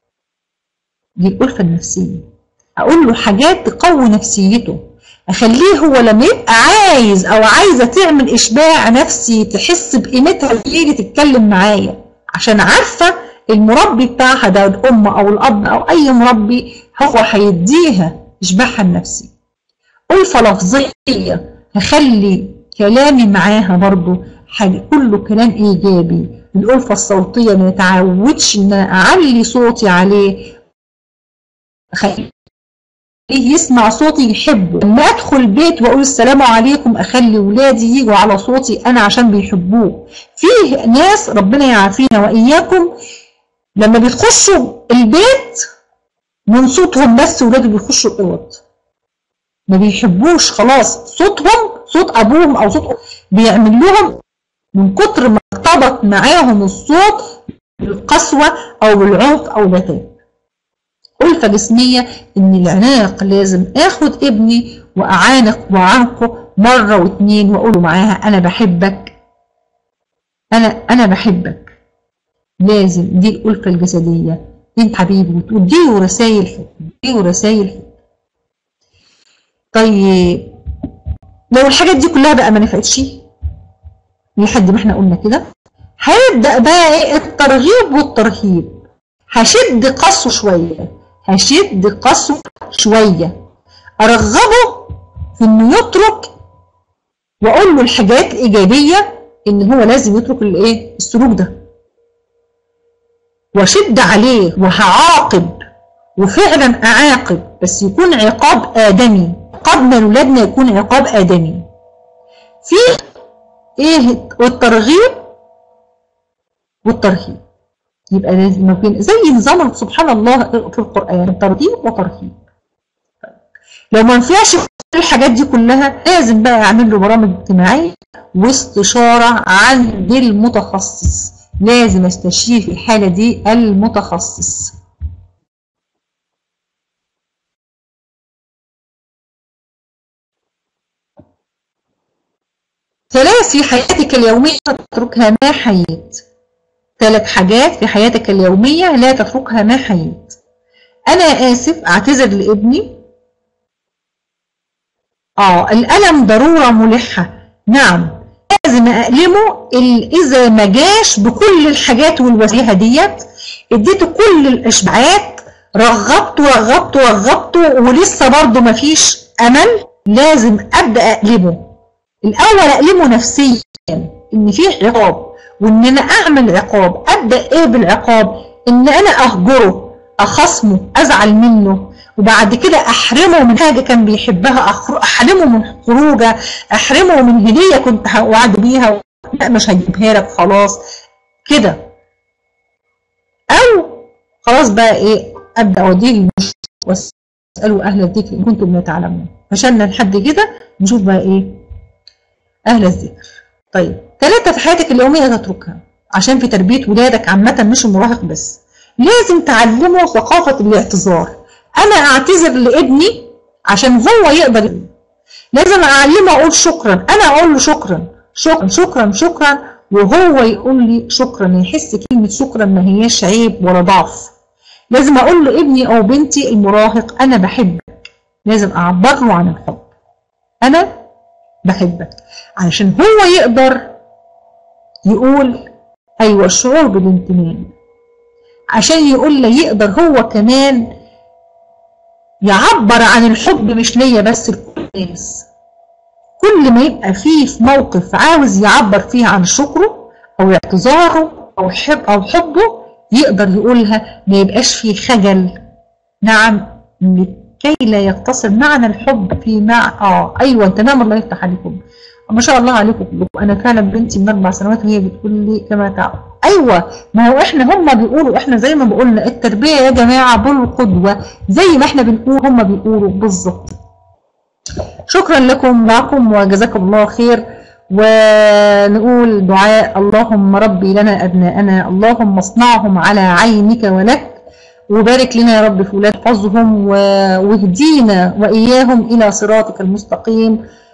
دي الألفة النفسية أقول له حاجات تقوي نفسيته أخليه هو لما يبقى عايز أو عايزة تعمل إشباع نفسي تحس بقيمتها اللي تتكلم معايا عشان عارفة المربي بتاعها ده الأم أو الأب أو أي مربي هو هيديها إشباعها النفسي ألفة لفظية هخلي كلامي معاها برضو حاجة كله كلام إيجابي الألفة الصوتية ما يتعودش إن أنا أعلي صوتي عليه أخليه يسمع صوتي يحبه لما أدخل البيت وأقول السلام عليكم أخلي ولادي يجوا على صوتي أنا عشان بيحبوه فيه ناس ربنا يعافينا وإياكم لما بيخشوا البيت من صوتهم بس ولاده بيخشوا الأوض ما بيحبوش خلاص صوتهم صوت أبوهم أو صوت بيعمل لهم من كتر ما ارتبط معاهم الصوت بالقسوة أو بالعنف أو العتاب ألفة جسمية إن العناق لازم آخد ابني وأعانق وأعنقه مرة واتنين وأقوله معاها أنا بحبك أنا أنا بحبك لازم دي الألفة الجسدية أنت حبيبي وتديله رسائل حب تديله رسائل حب طيب لو الحاجات دي كلها بقى ما نفعتش لحد ما احنا قلنا كده هيبدأ بقى ايه الترغيب والترهيب هشد قصه شوية هشد قصه شوية أرغبه في إنه يترك وأقول له الحاجات الإيجابية إن هو لازم يترك الإيه السلوك ده وأشد عليه وهعاقب وفعلا أعاقب بس يكون عقاب آدمي عقابنا لأولادنا يكون عقاب آدمي في إيه والترغيب والترهيب يبقى لازم بين زي نظام سبحان الله في القرآن ترغيب وترهيب لو ما نفعش الحاجات دي كلها لازم بقى اعمل له برامج اجتماعيه واستشاره عند المتخصص لازم استشير في الحاله دي المتخصص ثلاث في حياتك اليوميه تتركها ما حييت ثلاث حاجات في حياتك اليومية لا تتركها ما حييت أنا آسف أعتذر لابني آه الألم ضرورة ملحة نعم لازم أألمه إذا ما جاش بكل الحاجات والوسيلة ديت اديته كل الإشباعات رغبته رغبته رغبته ولسه برضه ما فيش أمل لازم أبدأ أقلبه الأول أقلبه نفسيا إن فيه عقاب وان انا اعمل عقاب ابدا ايه بالعقاب ان انا اهجره اخصمه ازعل منه وبعد كده احرمه من حاجه كان بيحبها احرمه من خروجه احرمه من هديه كنت وعد بيها لا مش هجيبها لك خلاص كده او خلاص بقى ايه ابدا اوديه للمشرك واساله اهل الذكر ان كنتم لا تعلمون فشلنا لحد كده نشوف بقى ايه اهل الذكر طيب ثلاثه في حياتك اليوميه تتركها عشان في تربيه ولادك عامه مش المراهق بس لازم تعلمه ثقافه الاعتذار انا اعتذر لابني عشان هو يقدر لازم اعلمه اقول شكرا انا اقول له شكرا شكرا شكرا شكرا وهو يقول لي شكرا يحس كلمة شكرا ما هياش عيب ولا ضعف لازم اقول له ابني او بنتي المراهق انا بحبك لازم اعبر له عن الحب انا بحبك علشان هو يقدر يقول ايوه الشعور بالامتنان عشان يقول لي يقدر هو كمان يعبر عن الحب مش ليا بس لكل الناس كل ما يبقى فيه في موقف عاوز يعبر فيه عن شكره او اعتذاره او حب او حبه يقدر يقولها ما يبقاش فيه خجل نعم لكي لا يقتصر معنى الحب في مع اه ايوه تمام الله يفتح عليكم ما شاء الله عليكم كلكم انا فعلا بنتي من اربع سنوات وهي بتقول لي كما تعرف ايوه ما هو احنا هم بيقولوا احنا زي ما بقولنا التربيه يا جماعه بالقدوه زي ما احنا بنقول هم بيقولوا بالظبط شكرا لكم معكم وجزاكم الله خير ونقول دعاء اللهم ربي لنا أبناءنا اللهم اصنعهم على عينك ولك وبارك لنا يا رب في ولاد حفظهم واهدينا وإياهم إلى صراطك المستقيم